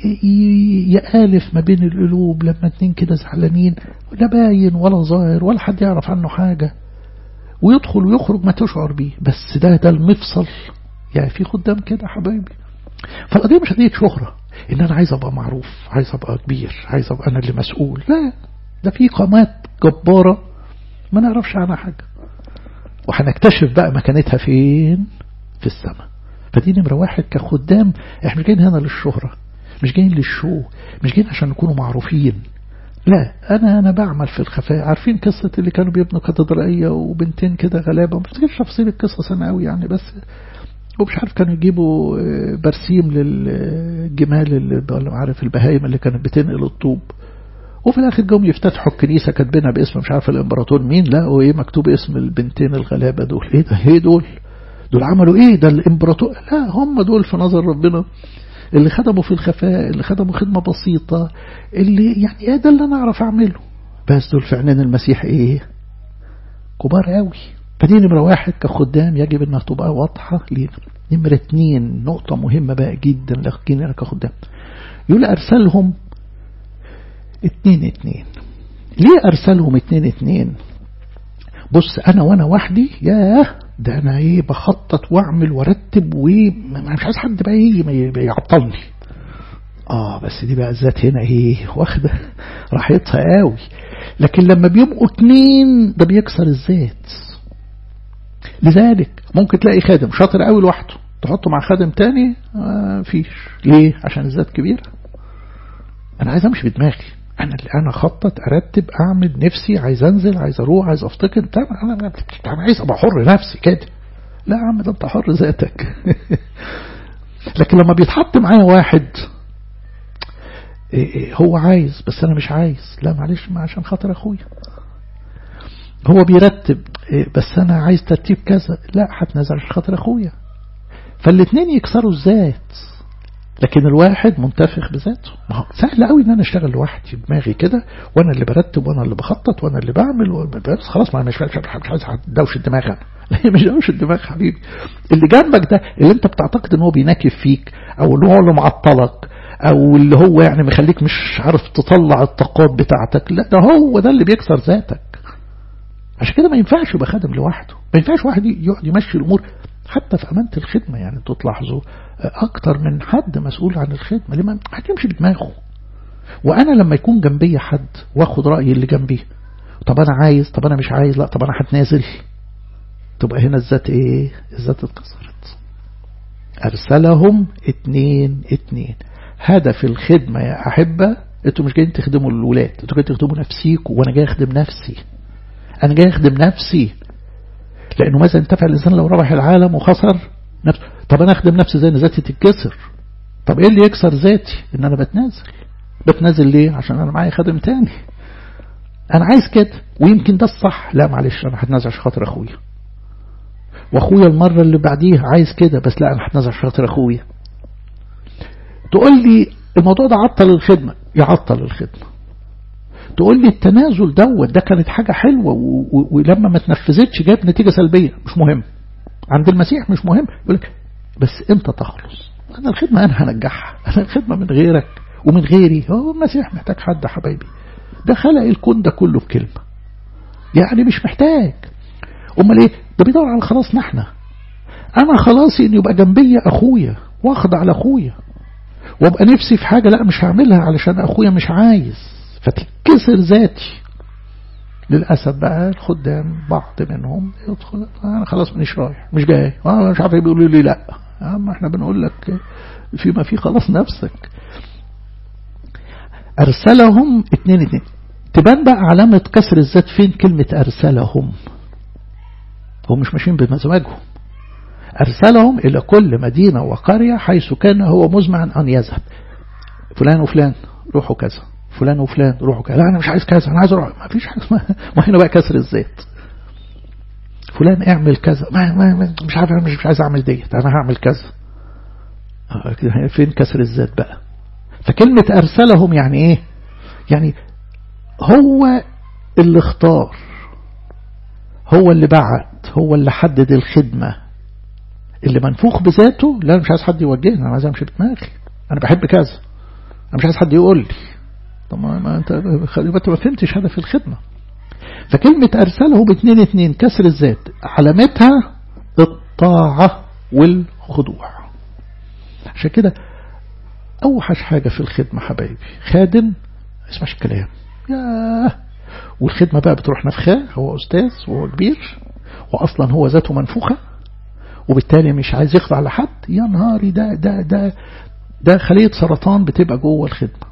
يآلف ما بين القلوب لما اتنين كده زعلانين لا باين ولا ظاهر ولا حد يعرف عنه حاجة ويدخل ويخرج ما تشعر بيه بس ده ده المفصل يعني في خدام كده حبايبي فالقضية مش قضية شهرة ان انا عايز ابقى معروف عايز ابقى كبير عايز ابقى انا اللي مسؤول لا ده في قامات جبارة ما نعرفش عنها حاجة وهنكتشف بقى مكانتها فين في السماء فدي نمرة واحد كخدام احنا مش جايين هنا للشهرة مش جايين للشو مش جايين عشان نكونوا معروفين لا انا انا بعمل في الخفاء عارفين قصة اللي كانوا بيبنوا كاتدرائية وبنتين كده غلابة ما بفتكرش تفاصيل القصة انا قوي يعني بس ومش عارف كانوا يجيبوا برسيم للجمال اللي عارف البهايم اللي كانت بتنقل الطوب وفي الاخر جم يفتتحوا الكنيسة كاتبينها باسم مش عارف الامبراطور مين لقوا ايه مكتوب اسم البنتين الغلابة دول ايه ده ايه دول دول عملوا ايه ده الامبراطور لا هم دول في نظر ربنا اللي خدموا في الخفاء اللي خدموا خدمة بسيطة اللي يعني ايه ده اللي انا اعرف اعمله بس دول في عينين المسيح ايه كبار قوي فدي نمرة واحد كخدام يجب انها تبقى واضحة لينا نمرة اتنين نقطة مهمة بقى جدا لنا كخدام يقول أرسلهم اتنين اتنين ليه أرسلهم اتنين اتنين بص أنا وأنا وحدي ياه ده أنا إيه بخطط وأعمل وأرتب ومش عايز حد بقى يجي يعطلني آه بس دي بقى الذات هنا إيه واخدة راحتها قوي لكن لما بيبقوا اتنين ده بيكسر الذات لذلك ممكن تلاقي خادم شاطر قوي لوحده تحطه مع خادم تاني آه فيش ليه عشان الذات كبيرة انا عايز امشي بدماغي انا اللي انا اخطط ارتب اعمل نفسي عايز انزل عايز اروح عايز افتقد انا انا عايز ابقى حر نفسي كده لا يا عم ده انت حر ذاتك لكن لما بيتحط معايا واحد هو عايز بس انا مش عايز لا معلش ما عشان خاطر اخويا هو بيرتب بس انا عايز ترتيب كذا لا هتنازل عشان خاطر اخويا فالاثنين يكسروا الذات لكن الواحد منتفخ بذاته ما هو سهل قوي ان انا اشتغل لوحدي دماغي كده وانا اللي برتب وانا اللي بخطط وانا اللي بعمل بس خلاص ما مش مش عايز دوش الدماغ انا لا مش دوش الدماغ حبيبي اللي جنبك ده اللي انت بتعتقد ان هو بيناكف فيك او اللي هو اللي معطلك او اللي هو يعني مخليك مش عارف تطلع الطاقات بتاعتك لا ده هو ده اللي بيكسر ذاتك عشان كده ما ينفعش يبقى خادم لوحده ما ينفعش واحد يقعد يمشي الامور حتى في امانه الخدمه يعني انتوا تلاحظوا اكتر من حد مسؤول عن الخدمه ليه ما هتمشي بدماغه وانا لما يكون جنبي حد واخد راي اللي جنبي طب انا عايز طب انا مش عايز لا طب انا هتنازل تبقى هنا الذات ايه الذات اتكسرت ارسلهم اتنين اتنين هدف الخدمة يا أحبة انتوا مش جايين تخدموا الولاد انتوا جايين تخدموا نفسيكم وانا جاي اخدم نفسي انا جاي اخدم نفسي لانه ماذا انتفع الانسان لو ربح العالم وخسر نفسه طب انا اخدم نفسي زي ان ذاتي تتكسر طب ايه اللي يكسر ذاتي ان انا بتنازل بتنازل ليه عشان انا معايا خادم تاني انا عايز كده ويمكن ده الصح لا معلش انا هتنازل عشان خاطر اخويا واخويا المره اللي بعديها عايز كده بس لا انا هتنازل عشان خاطر اخويا تقول لي الموضوع ده عطل الخدمة يعطل الخدمة تقول لي التنازل دوت ده كانت حاجة حلوة ولما ما تنفذتش جاب نتيجة سلبية مش مهم عند المسيح مش مهم يقول لك بس امتى تخلص انا الخدمة انا هنجحها انا الخدمة من غيرك ومن غيري هو المسيح محتاج حد حبايبي ده خلق الكون ده كله بكلمة يعني مش محتاج امال ايه ده بيدور على خلاصنا احنا انا خلاصي ان يبقى جنبي اخويا واخضع لاخويا وابقى نفسي في حاجة لا مش هعملها علشان اخويا مش عايز فتتكسر ذاتي للأسف بقى الخدام بعض منهم يدخل أنا خلاص مانيش رايح مش جاي أنا مش عارف بيقولوا لي لا أما احنا بنقول لك فيما في خلاص نفسك أرسلهم اتنين اتنين تبان بقى علامة كسر الذات فين كلمة أرسلهم هم مش ماشيين بمزاجهم أرسلهم إلى كل مدينة وقرية حيث كان هو مزمعا أن يذهب فلان وفلان روحوا كذا فلان وفلان روحوا كذا لا أنا مش عايز كذا أنا عايز أروح ما فيش حاجة اسمها ما هنا بقى كسر الذات فلان اعمل كذا ما ما مش عارف أنا مش عايز أعمل ديت أنا هعمل كذا فين كسر الذات بقى فكلمة أرسلهم يعني إيه يعني هو اللي اختار هو اللي بعت هو اللي حدد الخدمة اللي منفوخ بذاته لا أنا مش عايز حد يوجهني أنا عايز أمشي بدماغي أنا بحب كذا أنا مش عايز حد يقول لي طب ما أنت خلي بالك ما فهمتش هدف الخدمة فكلمة أرسله باتنين اتنين كسر الذات علامتها الطاعة والخضوع عشان كده أوحش حاجة في الخدمة حبايبي خادم ما يسمعش الكلام ياه والخدمة بقى بتروح نفخاه هو أستاذ وهو كبير وأصلا هو ذاته منفوخة وبالتالي مش عايز يخضع لحد يا نهاري ده ده ده ده خلية سرطان بتبقى جوه الخدمة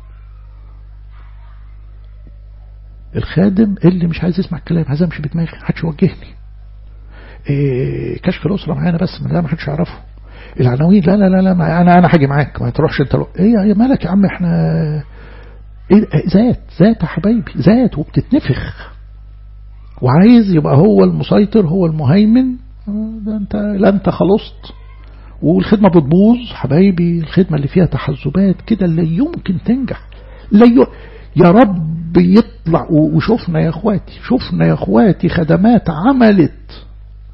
الخادم اللي مش عايز يسمع الكلام عايز امشي بدماغي محدش يوجهني إيه كشف الأسرة معانا بس من ده ما حدش يعرفه العناوين لا لا لا لا ما انا انا هاجي معاك ما تروحش انت لو. ايه يا مالك يا عم احنا إيه ذات ذات يا حبايبي ذات وبتتنفخ وعايز يبقى هو المسيطر هو المهيمن ده انت لا انت خلصت والخدمة بتبوظ حبايبي الخدمة اللي فيها تحزبات كده لا يمكن تنجح لا ي... يا رب يطلع وشوفنا يا اخواتي شوفنا يا اخواتي خدمات عملت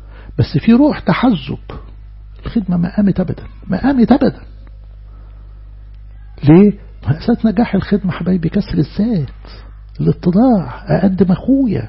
بس في روح تحزب الخدمة ما قامت أبدا ما قامت أبدا ليه؟ ما أساس نجاح الخدمة حبايبي كسر الذات الاتضاع أقدم أخويا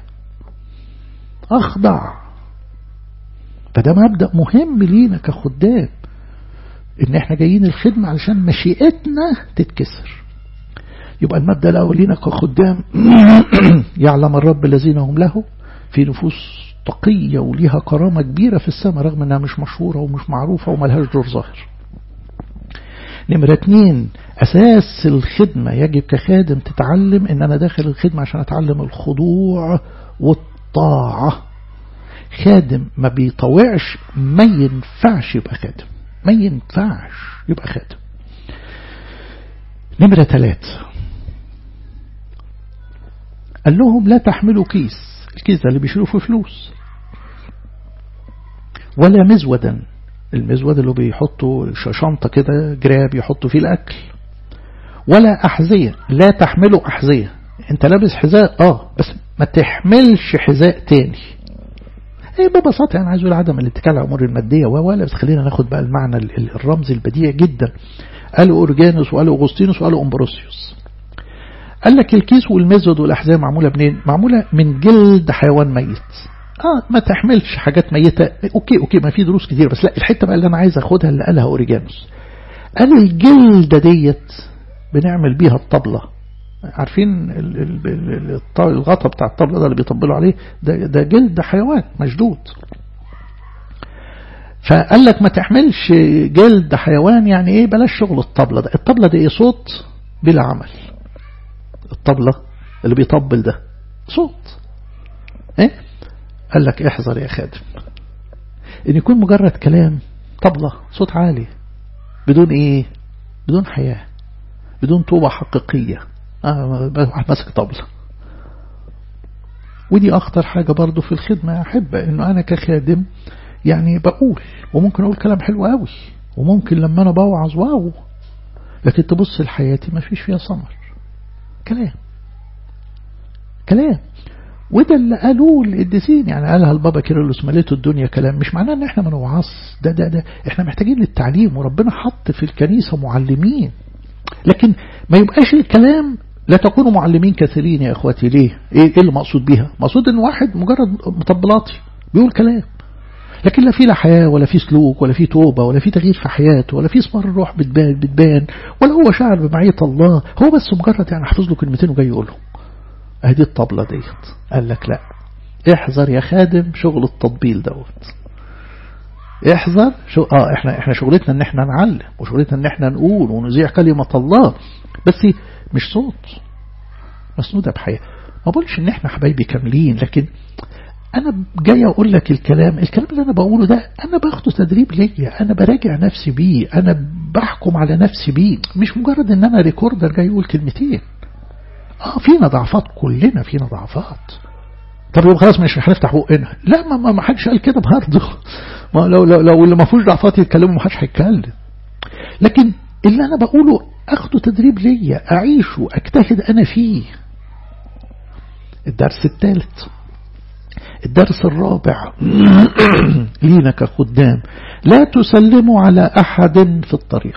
أخضع فده مبدأ مهم لينا كخدام إن إحنا جايين الخدمة علشان مشيئتنا تتكسر يبقى المبدأ الأول لينا كخدام يعلم الرب الذين هم له في نفوس تقية وليها كرامة كبيرة في السماء رغم أنها مش مشهورة ومش معروفة وملهاش دور ظاهر نمرة اتنين أساس الخدمة يجب كخادم تتعلم إن أنا داخل الخدمة عشان أتعلم الخضوع والطاعة خادم ما بيطوعش ما ينفعش يبقى خادم ما ينفعش يبقى خادم نمرة ثلاثة قال لهم لا تحملوا كيس الكيس ده اللي بيشيلوا فيه فلوس ولا مزودا المزود اللي بيحطوا شنطة كده جراب يحطوا فيه الأكل ولا أحذية لا تحملوا أحذية انت لابس حذاء اه بس ما تحملش حذاء تاني ايه ببساطة يعني عايز اقول عدم الاتكال على الامور المادية ولا بس خلينا ناخد بقى المعنى الرمزي البديع جدا قالوا اورجانوس وقالوا اغسطينوس وقالوا امبروسيوس قال لك الكيس والمزود والاحذية معمولة منين معمولة من جلد حيوان ميت اه ما تحملش حاجات ميتة اوكي اوكي ما في دروس كتير بس لا الحتة بقى اللي انا عايز اخدها اللي قالها اوريجانوس قال الجلدة ديت بنعمل بيها الطبلة عارفين الغطا بتاع الطبلة ده اللي بيطبلوا عليه ده, ده جلد حيوان مشدود فقال لك ما تحملش جلد حيوان يعني ايه بلاش شغل الطبلة ده الطبلة ده ايه صوت بلا عمل الطبلة اللي بيطبل ده صوت ايه قال لك احذر يا خادم ان يكون مجرد كلام طبلة صوت عالي بدون ايه بدون حياة بدون توبة حقيقية آه ماسك طبلة ودي أخطر حاجة برضو في الخدمة أحب إنه أنا كخادم يعني بقول وممكن أقول كلام حلو قوي وممكن لما أنا بوعظ واو لكن تبص لحياتي ما فيش فيها ثمر كلام كلام وده اللي قالوه القديسين يعني قالها البابا كيرلس مليته الدنيا كلام مش معناه ان احنا ما نوعظ ده ده ده احنا محتاجين للتعليم وربنا حط في الكنيسة معلمين لكن ما يبقاش الكلام لا تكونوا معلمين كثيرين يا اخواتي ليه ايه اللي مقصود بيها مقصود ان واحد مجرد مطبلاتي بيقول كلام لكن لا في لا حياة ولا في سلوك ولا في توبة ولا في تغيير في حياته ولا في صبر الروح بتبان بتبان ولا هو شاعر بمعية الله هو بس مجرد يعني حافظ له كلمتين وجاي يقولهم اهدي الطبلة ديت قال لك لا احذر يا خادم شغل التطبيل دوت احذر شو اه احنا احنا شغلتنا ان احنا نعلم وشغلتنا ان احنا نقول ونذيع كلمة الله بس مش صوت مسنودة بحياة ما بقولش ان احنا حبايبي كاملين لكن انا جاي اقول لك الكلام الكلام اللي انا بقوله ده انا باخده تدريب ليا انا براجع نفسي بيه انا بحكم على نفسي بيه مش مجرد ان انا ريكوردر جاي يقول كلمتين اه فينا ضعفات كلنا فينا ضعفات طب يبقى خلاص مش هنفتح بقنا لا ما ما حدش قال كده برضه ما لو لو لو اللي ما فيهوش ضعفات يتكلموا ما حدش هيتكلم لكن اللي انا بقوله اخده تدريب ليا اعيشه اجتهد انا فيه الدرس الثالث الدرس الرابع لينا كخدام لا تسلموا على أحد في الطريق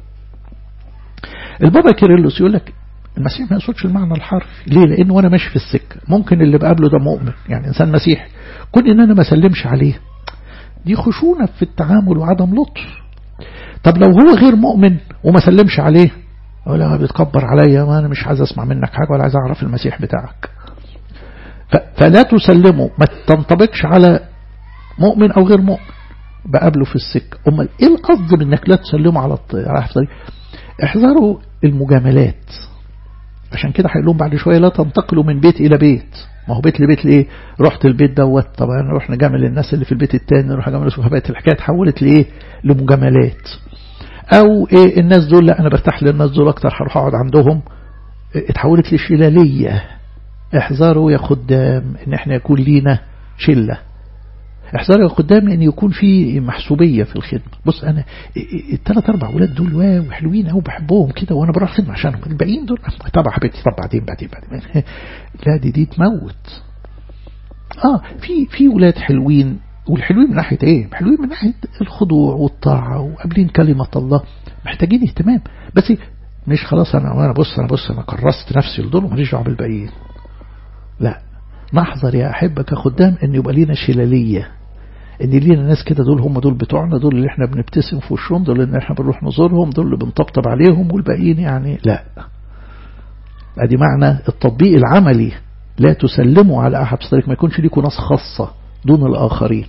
البابا كيرلس يقول لك المسيح ما يقصدش المعنى الحرفي ليه لأنه وأنا ماشي في السكة ممكن اللي بقابله ده مؤمن يعني إنسان مسيحي كون إن أنا ما سلمش عليه دي خشونة في التعامل وعدم لطف طب لو هو غير مؤمن وما سلمش عليه ولا بيتكبر عليا ما أنا مش عايز أسمع منك حاجة ولا عايز أعرف المسيح بتاعك فلا تسلمه ما تنطبقش على مؤمن أو غير مؤمن بقابله في السكة أمال إيه القصد من إنك لا تسلمه على الطريق احذروا المجاملات عشان كده هيقول لهم بعد شوية لا تنتقلوا من بيت إلى بيت ما هو بيت لبيت لإيه رحت البيت دوت طبعا نروح نجامل الناس اللي في البيت التاني نروح نجامل فبقت الحكاية اتحولت لإيه لمجاملات أو إيه الناس دول لا أنا برتاح للناس دول أكتر هروح أقعد عندهم اتحولت لشلالية احذروا يا خدام ان احنا يكون لينا شلة احذروا يا خدام ان يكون في محسوبية في الخدمة بص انا الثلاث اربع ولاد دول واو حلوين قوي بحبهم كده وانا بروح الخدمة عشانهم الباقيين دول طبعا حبيبتي طب بعدين بعدين بعدين لا دي دي تموت اه في في ولاد حلوين والحلوين من ناحية ايه حلوين من ناحية الخضوع والطاعة وقابلين كلمة الله محتاجين اهتمام بس مش خلاص انا انا بص انا بص انا كرست نفسي لدول وماليش دعوه بالباقيين لا نحذر يا احبه كخدام ان يبقى لينا شلاليه ان لينا ناس كده دول هم دول بتوعنا دول اللي احنا بنبتسم في وشهم دول اللي احنا بنروح نزورهم دول اللي بنطبطب عليهم والباقيين يعني لا ادي معنى التطبيق العملي لا تسلموا على احد بصدرك ما يكونش ليكم ناس خاصه دون الاخرين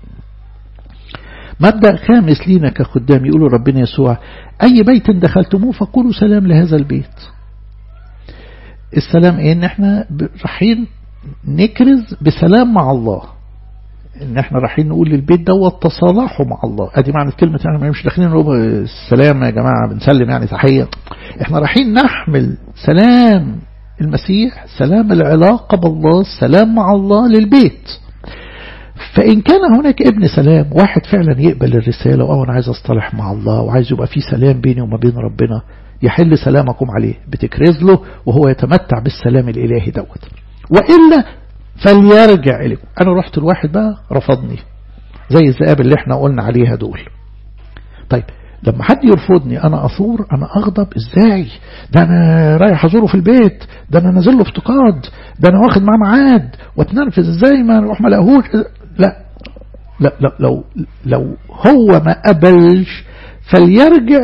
مبدأ خامس لينا كخدام يقولوا ربنا يسوع أي بيت دخلتموه فقولوا سلام لهذا البيت السلام ايه ان احنا رايحين نكرز بسلام مع الله ان احنا رايحين نقول للبيت دوت تصالحوا مع الله ادي معنى كلمة احنا مش داخلين نقول السلام يا جماعة بنسلم يعني تحية احنا رايحين نحمل سلام المسيح سلام العلاقة بالله السلام مع الله للبيت فإن كان هناك ابن سلام واحد فعلا يقبل الرسالة أو أنا عايز أصطلح مع الله وعايز يبقى في سلام بيني وما بين ربنا يحل سلامكم عليه بتكرز له وهو يتمتع بالسلام الإلهي دوت وإلا فليرجع إليكم أنا رحت الواحد بقى رفضني زي الذئاب اللي احنا قلنا عليها دول طيب لما حد يرفضني أنا أثور أنا أغضب إزاي ده أنا رايح أزوره في البيت ده أنا نازل له افتقاد ده أنا واخد معاه ميعاد واتنرفز إزاي ما نروح ما لاقوهوش لا لا لا لو لو هو ما قبلش فليرجع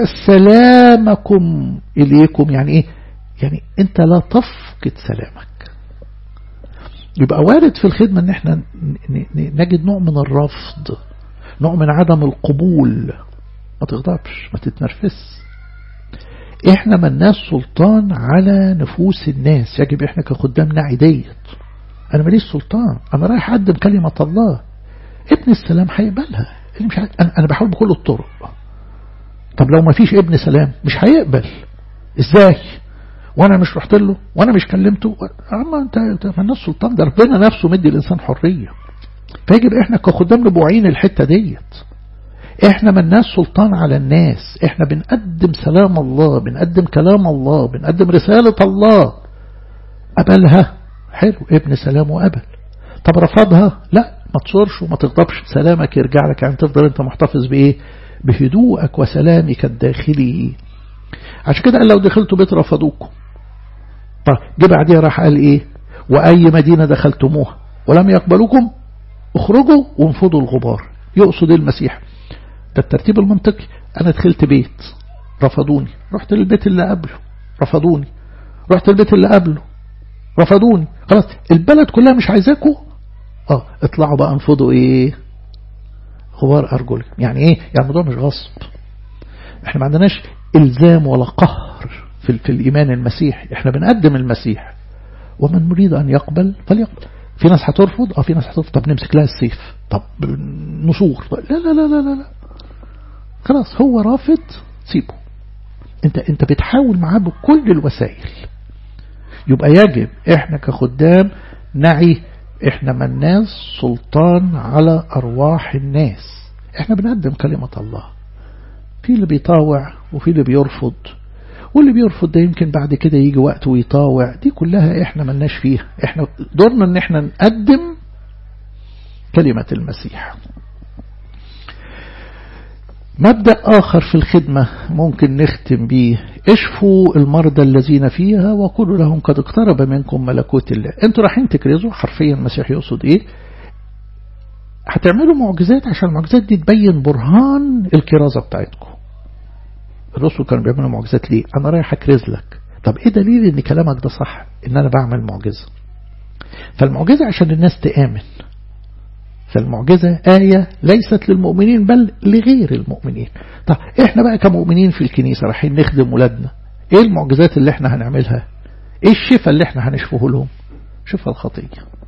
سلامكم إليكم يعني إيه يعني أنت لا تفقد سلامك يبقى وارد في الخدمة ان احنا نجد نوع من الرفض نوع من عدم القبول ما تغضبش ما تتنرفز احنا ملناش سلطان على نفوس الناس يجب احنا كخدام نعي ديت انا ماليش سلطان انا رايح اقدم كلمة الله ابن السلام هيقبلها اللي مش انا انا بحاول بكل الطرق طب لو ما فيش ابن سلام مش هيقبل ازاي وانا مش رحت له وانا مش كلمته اما انت انت مالناش سلطان ده ربنا نفسه مدي الانسان حريه فيجب احنا كخدام نبوعين الحته ديت احنا ملناش سلطان على الناس احنا بنقدم سلام الله بنقدم كلام الله بنقدم رسالة الله قبلها حلو ابن سلام وقبل طب رفضها لا ما تصورش وما تغضبش سلامك يرجع لك يعني تفضل انت محتفظ بايه بهدوءك وسلامك الداخلي عشان كده قال لو دخلتوا بيت رفضوكم طب جه بعديها راح قال ايه واي مدينة دخلتموها ولم يقبلوكم اخرجوا وانفضوا الغبار يقصد المسيح ده الترتيب المنطقي أنا دخلت بيت رفضوني رحت للبيت اللي قبله رفضوني رحت البيت اللي قبله رفضوني خلاص البلد كلها مش عايزاكوا اه اطلعوا بقى انفضوا ايه غبار أرجلك يعني ايه يعني الموضوع مش غصب احنا ما عندناش الزام ولا قهر في, في الإيمان المسيحي احنا بنقدم المسيح ومن مريد أن يقبل فليقبل في ناس هترفض اه في ناس هترفض طب نمسك لها السيف طب نصور لا لا لا لا لا, لا. خلاص هو رافض سيبه انت انت بتحاول معاه بكل الوسائل يبقى يجب احنا كخدام نعي احنا ملناش سلطان على ارواح الناس احنا بنقدم كلمة الله في اللي بيطاوع وفي اللي بيرفض واللي بيرفض ده يمكن بعد كده يجي وقت ويطاوع دي كلها احنا ملناش فيها احنا دورنا ان احنا نقدم كلمة المسيح مبدأ آخر في الخدمة ممكن نختم به اشفوا المرضى الذين فيها وقولوا لهم قد اقترب منكم ملكوت الله انتوا رايحين تكرزوا حرفيا المسيح يقصد ايه هتعملوا معجزات عشان المعجزات دي تبين برهان الكرازة بتاعتكم الرسل كانوا بيعملوا معجزات ليه انا رايح اكرز لك طب ايه دليل ان كلامك ده صح ان انا بعمل معجزة فالمعجزة عشان الناس تآمن فالمعجزة آية ليست للمؤمنين بل لغير المؤمنين طب احنا بقى كمؤمنين في الكنيسة رايحين نخدم ولادنا ايه المعجزات اللي احنا هنعملها ايه الشفاء اللي احنا هنشفه لهم شفاء الخطية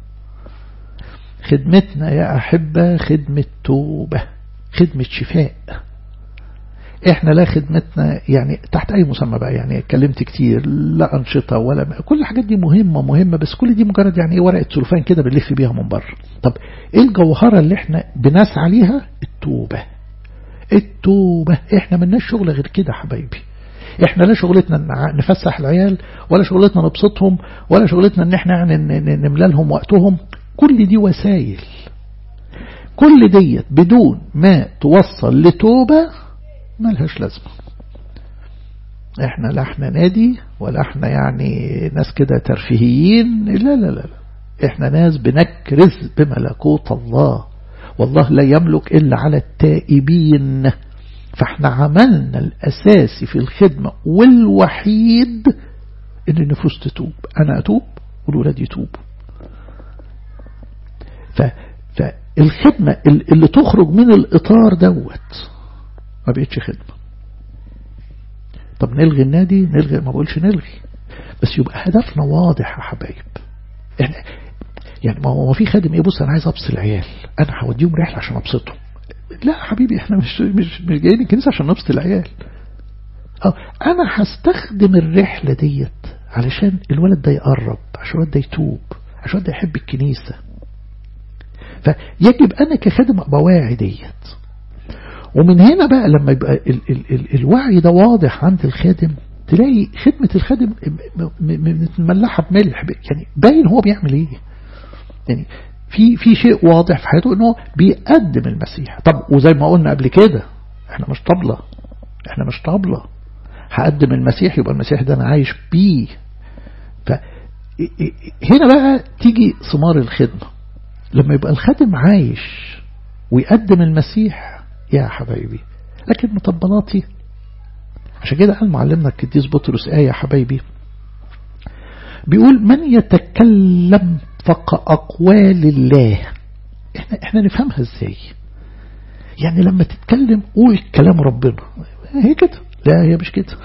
خدمتنا يا أحبة خدمة توبة خدمة شفاء احنا لا خدمتنا يعني تحت اي مسمى بقى يعني اتكلمت كتير لا انشطه ولا كل الحاجات دي مهمه مهمه بس كل دي مجرد يعني ايه ورقه سلفان كده بنلف بيها من بره طب ايه الجوهره اللي احنا بنسعى عليها التوبه التوبه احنا ملناش شغل غير كده حبايبي احنا لا شغلتنا نفسح العيال ولا شغلتنا نبسطهم ولا شغلتنا ان احنا يعني نملى لهم وقتهم كل دي وسائل كل ديت بدون ما توصل لتوبة ملهاش لازمة احنا لا احنا نادي ولا احنا يعني ناس كده ترفيهيين لا لا لا لا احنا ناس بنكرز بملكوت الله والله لا يملك إلا على التائبين فاحنا عملنا الأساسي في الخدمة والوحيد ان النفوس تتوب انا اتوب والولاد يتوبوا ف... فالخدمة اللي تخرج من الإطار دوت ما بقتش خدمة طب نلغي النادي نلغي ما بقولش نلغي بس يبقى هدفنا واضح يا حبايب احنا يعني ما هو في خادم ايه بص انا عايز ابسط العيال انا هوديهم رحله عشان ابسطهم لا حبيبي احنا مش مش مش جايين الكنيسه عشان نبسط العيال اه انا هستخدم الرحله ديت علشان الولد ده يقرب عشان الولد ده يتوب عشان الولد ده يحب الكنيسه فيجب انا كخادم ابقى واعي ديت ومن هنا بقى لما يبقى ال ال ال الوعي ده واضح عند الخادم تلاقي خدمة الخادم متملحة بملح يعني باين هو بيعمل ايه يعني في في شيء واضح في حياته انه بيقدم المسيح طب وزي ما قلنا قبل كده احنا مش طبلة احنا مش طبلة هقدم المسيح يبقى المسيح ده انا عايش بيه فهنا بقى تيجي ثمار الخدمة لما يبقى الخادم عايش ويقدم المسيح يا حبايبي لكن مطبلاتي عشان كده قال معلمنا القديس بطرس آية يا حبايبي بيقول من يتكلم فق أقوال الله احنا, احنا نفهمها ازاي يعني لما تتكلم قول كلام ربنا هي كده لا هي مش كده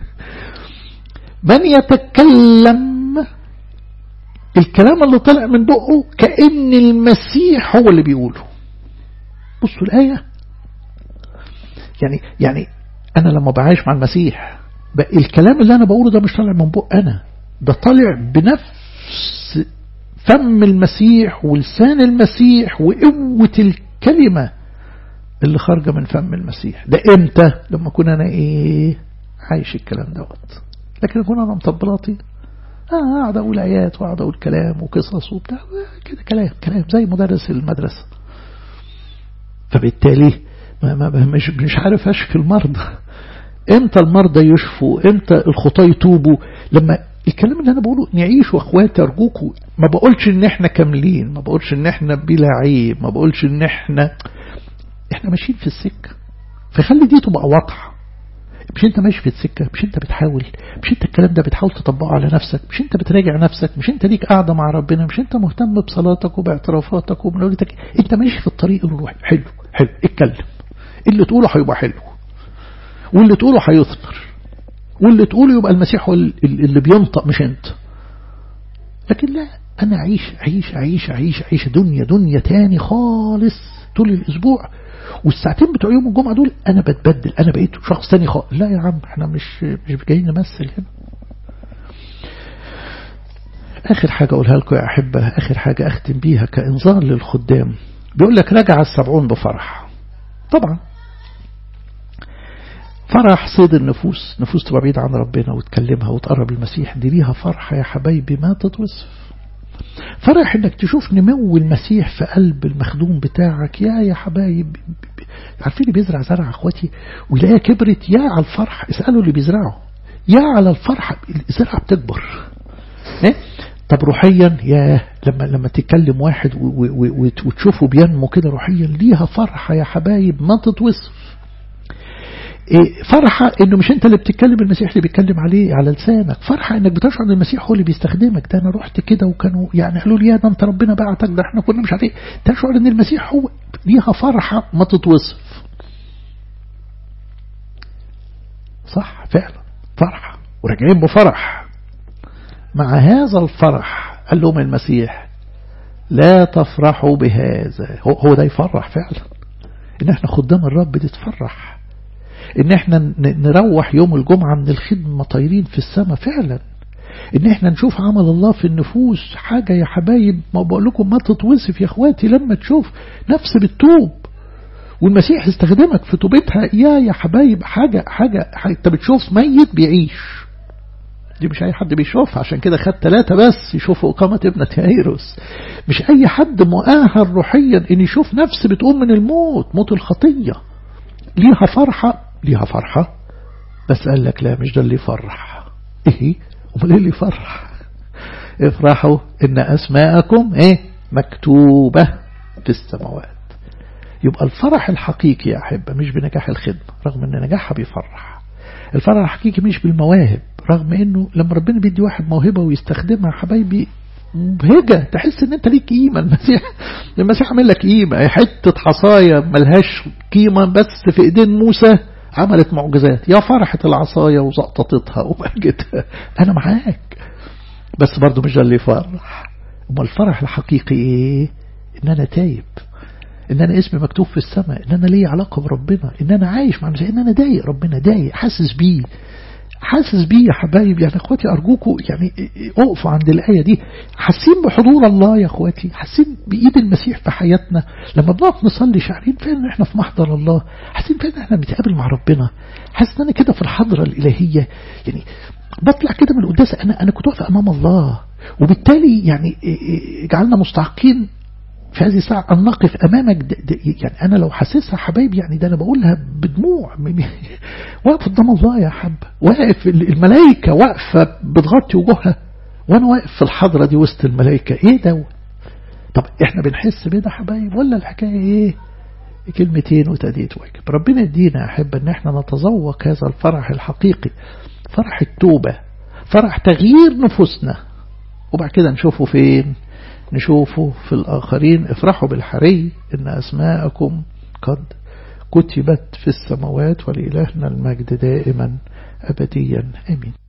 من يتكلم الكلام اللي طلع من بقه كأن المسيح هو اللي بيقوله بصوا الآية يعني يعني أنا لما بعيش مع المسيح الكلام اللي أنا بقوله ده مش طالع من بق أنا ده طالع بنفس فم المسيح ولسان المسيح وقوة الكلمة اللي خارجة من فم المسيح ده امتى لما كنا أنا إيه عايش الكلام دوت لكن أكون أنا مطبلاتي آه قاعد أقول آيات وقاعد أقول كلام وقصص وبتاع كده كلام كلام زي مدرس المدرسة فبالتالي ما ما مش مش عارف أشفي المرضى امتى المرضى يشفوا امتى الخطاة يتوبوا لما الكلام اللي انا بقوله نعيش واخواتي ارجوكم ما بقولش ان احنا كاملين ما بقولش ان احنا بلا عيب ما بقولش ان احنا احنا ماشيين في السكه فخلي دي تبقى واضحه مش انت ماشي في السكه مش انت بتحاول مش انت الكلام ده بتحاول تطبقه على نفسك مش انت بتراجع نفسك مش انت ليك قاعده مع ربنا مش انت مهتم بصلاتك وباعترافاتك وبنولتك انت ماشي في الطريق الروحي حلو حلو اتكلم اللي تقوله هيبقى حلو واللي تقوله هيثمر واللي تقوله يبقى المسيح هو اللي بينطق مش انت لكن لا انا اعيش عيش عيش عيش عيش دنيا دنيا تاني خالص طول الاسبوع والساعتين بتوع يوم الجمعة دول انا بتبدل انا بقيت شخص تاني خالص لا يا عم احنا مش مش جايين نمثل هنا اخر حاجة اقولها لكم يا احبة اخر حاجة اختم بيها كانذار للخدام بيقول لك رجع السبعون بفرح طبعا فرح صيد النفوس نفوس تبقى بعيد عن ربنا وتكلمها وتقرب المسيح دي ليها فرحة يا حبايبي ما تتوصف فرح انك تشوف نمو المسيح في قلب المخدوم بتاعك يا يا حبايب عارفين اللي بيزرع زرع اخواتي ويلاقيها كبرت يا على الفرح اسألوا اللي بيزرعه يا على الفرحة الزرعة بتكبر إيه؟ طب روحيا يا لما لما تتكلم واحد وتشوفه بينمو كده روحيا ليها فرحة يا حبايب ما تتوصف فرحة انه مش انت اللي بتتكلم المسيح اللي بيتكلم عليه على لسانك فرحة انك بتشعر ان المسيح هو اللي بيستخدمك ده انا رحت كده وكانوا يعني قالوا لي يا ده انت ربنا بعتك ده احنا كنا مش عارفين تشعر ان المسيح هو ليها فرحة ما تتوصف صح فعلا فرحة وراجعين بفرح مع هذا الفرح قال لهم المسيح لا تفرحوا بهذا هو, هو ده يفرح فعلا ان احنا خدام الرب دي تفرح ان احنا نروح يوم الجمعة من الخدمة طايرين في السماء فعلا ان احنا نشوف عمل الله في النفوس حاجة يا حبايب ما بقول لكم ما تتوصف يا اخواتي لما تشوف نفس بتتوب والمسيح استخدمك في توبتها يا يا حبايب حاجة حاجة, حاجة انت بتشوف ميت بيعيش دي مش أي حد بيشوفها عشان كده خد ثلاثة بس يشوفوا إقامة ابنة يايروس مش أي حد مؤهل روحيا إن يشوف نفس بتقوم من الموت موت الخطية ليها فرحة ليها فرحة بس قال لك لا مش ده اللي يفرح إيه أمال إيه اللي يفرح افرحوا إن أسماءكم إيه مكتوبة في السماوات يبقى الفرح الحقيقي يا أحبة مش بنجاح الخدمة رغم أن نجاحها بيفرح الفرح الحقيقي مش بالمواهب رغم أنه لما ربنا بيدي واحد موهبة ويستخدمها حبايبي مبهجة تحس ان انت ليك قيمة المسيح المسيح عمل لك قيمة حتة حصاية ملهاش قيمة بس في ايدين موسى عملت معجزات يا فرحة العصاية وزقطتها وبهجتها انا معاك بس برضو مش ده اللي يفرح اما الفرح الحقيقي ايه ان انا تايب ان انا اسمي مكتوب في السماء ان انا ليا علاقة بربنا ان انا عايش مع المسيح ان انا ضايق ربنا ضايق حاسس بيه حاسس بيه يا حبايب يعني اخواتي ارجوكم يعني اقفوا عند الايه دي حاسين بحضور الله يا اخواتي حاسين بايد المسيح في حياتنا لما بنقف نصلي شعرين فعلا ان احنا في محضر الله حاسين فعلا ان احنا بنتقابل مع ربنا حاسس ان انا كده في الحضره الالهيه يعني بطلع كده من القداس انا انا كنت واقف امام الله وبالتالي يعني جعلنا مستحقين في هذه الساعة أن نقف أمامك د د يعني أنا لو حاسسها حبايب يعني ده أنا بقولها بدموع واقف قدام الله يا حب واقف الملائكة واقفة بتغطي وجوهها وأنا واقف في الحضرة دي وسط الملائكة إيه ده طب إحنا بنحس بده حبايب ولا الحكاية إيه كلمتين وتأديت واجب ربنا يدينا يا أحب أن إحنا نتذوق هذا الفرح الحقيقي فرح التوبة فرح تغيير نفوسنا وبعد كده نشوفه فين نشوفه في الآخرين افرحوا بالحري إن أسماءكم قد كتبت في السماوات ولإلهنا المجد دائما أبديا آمين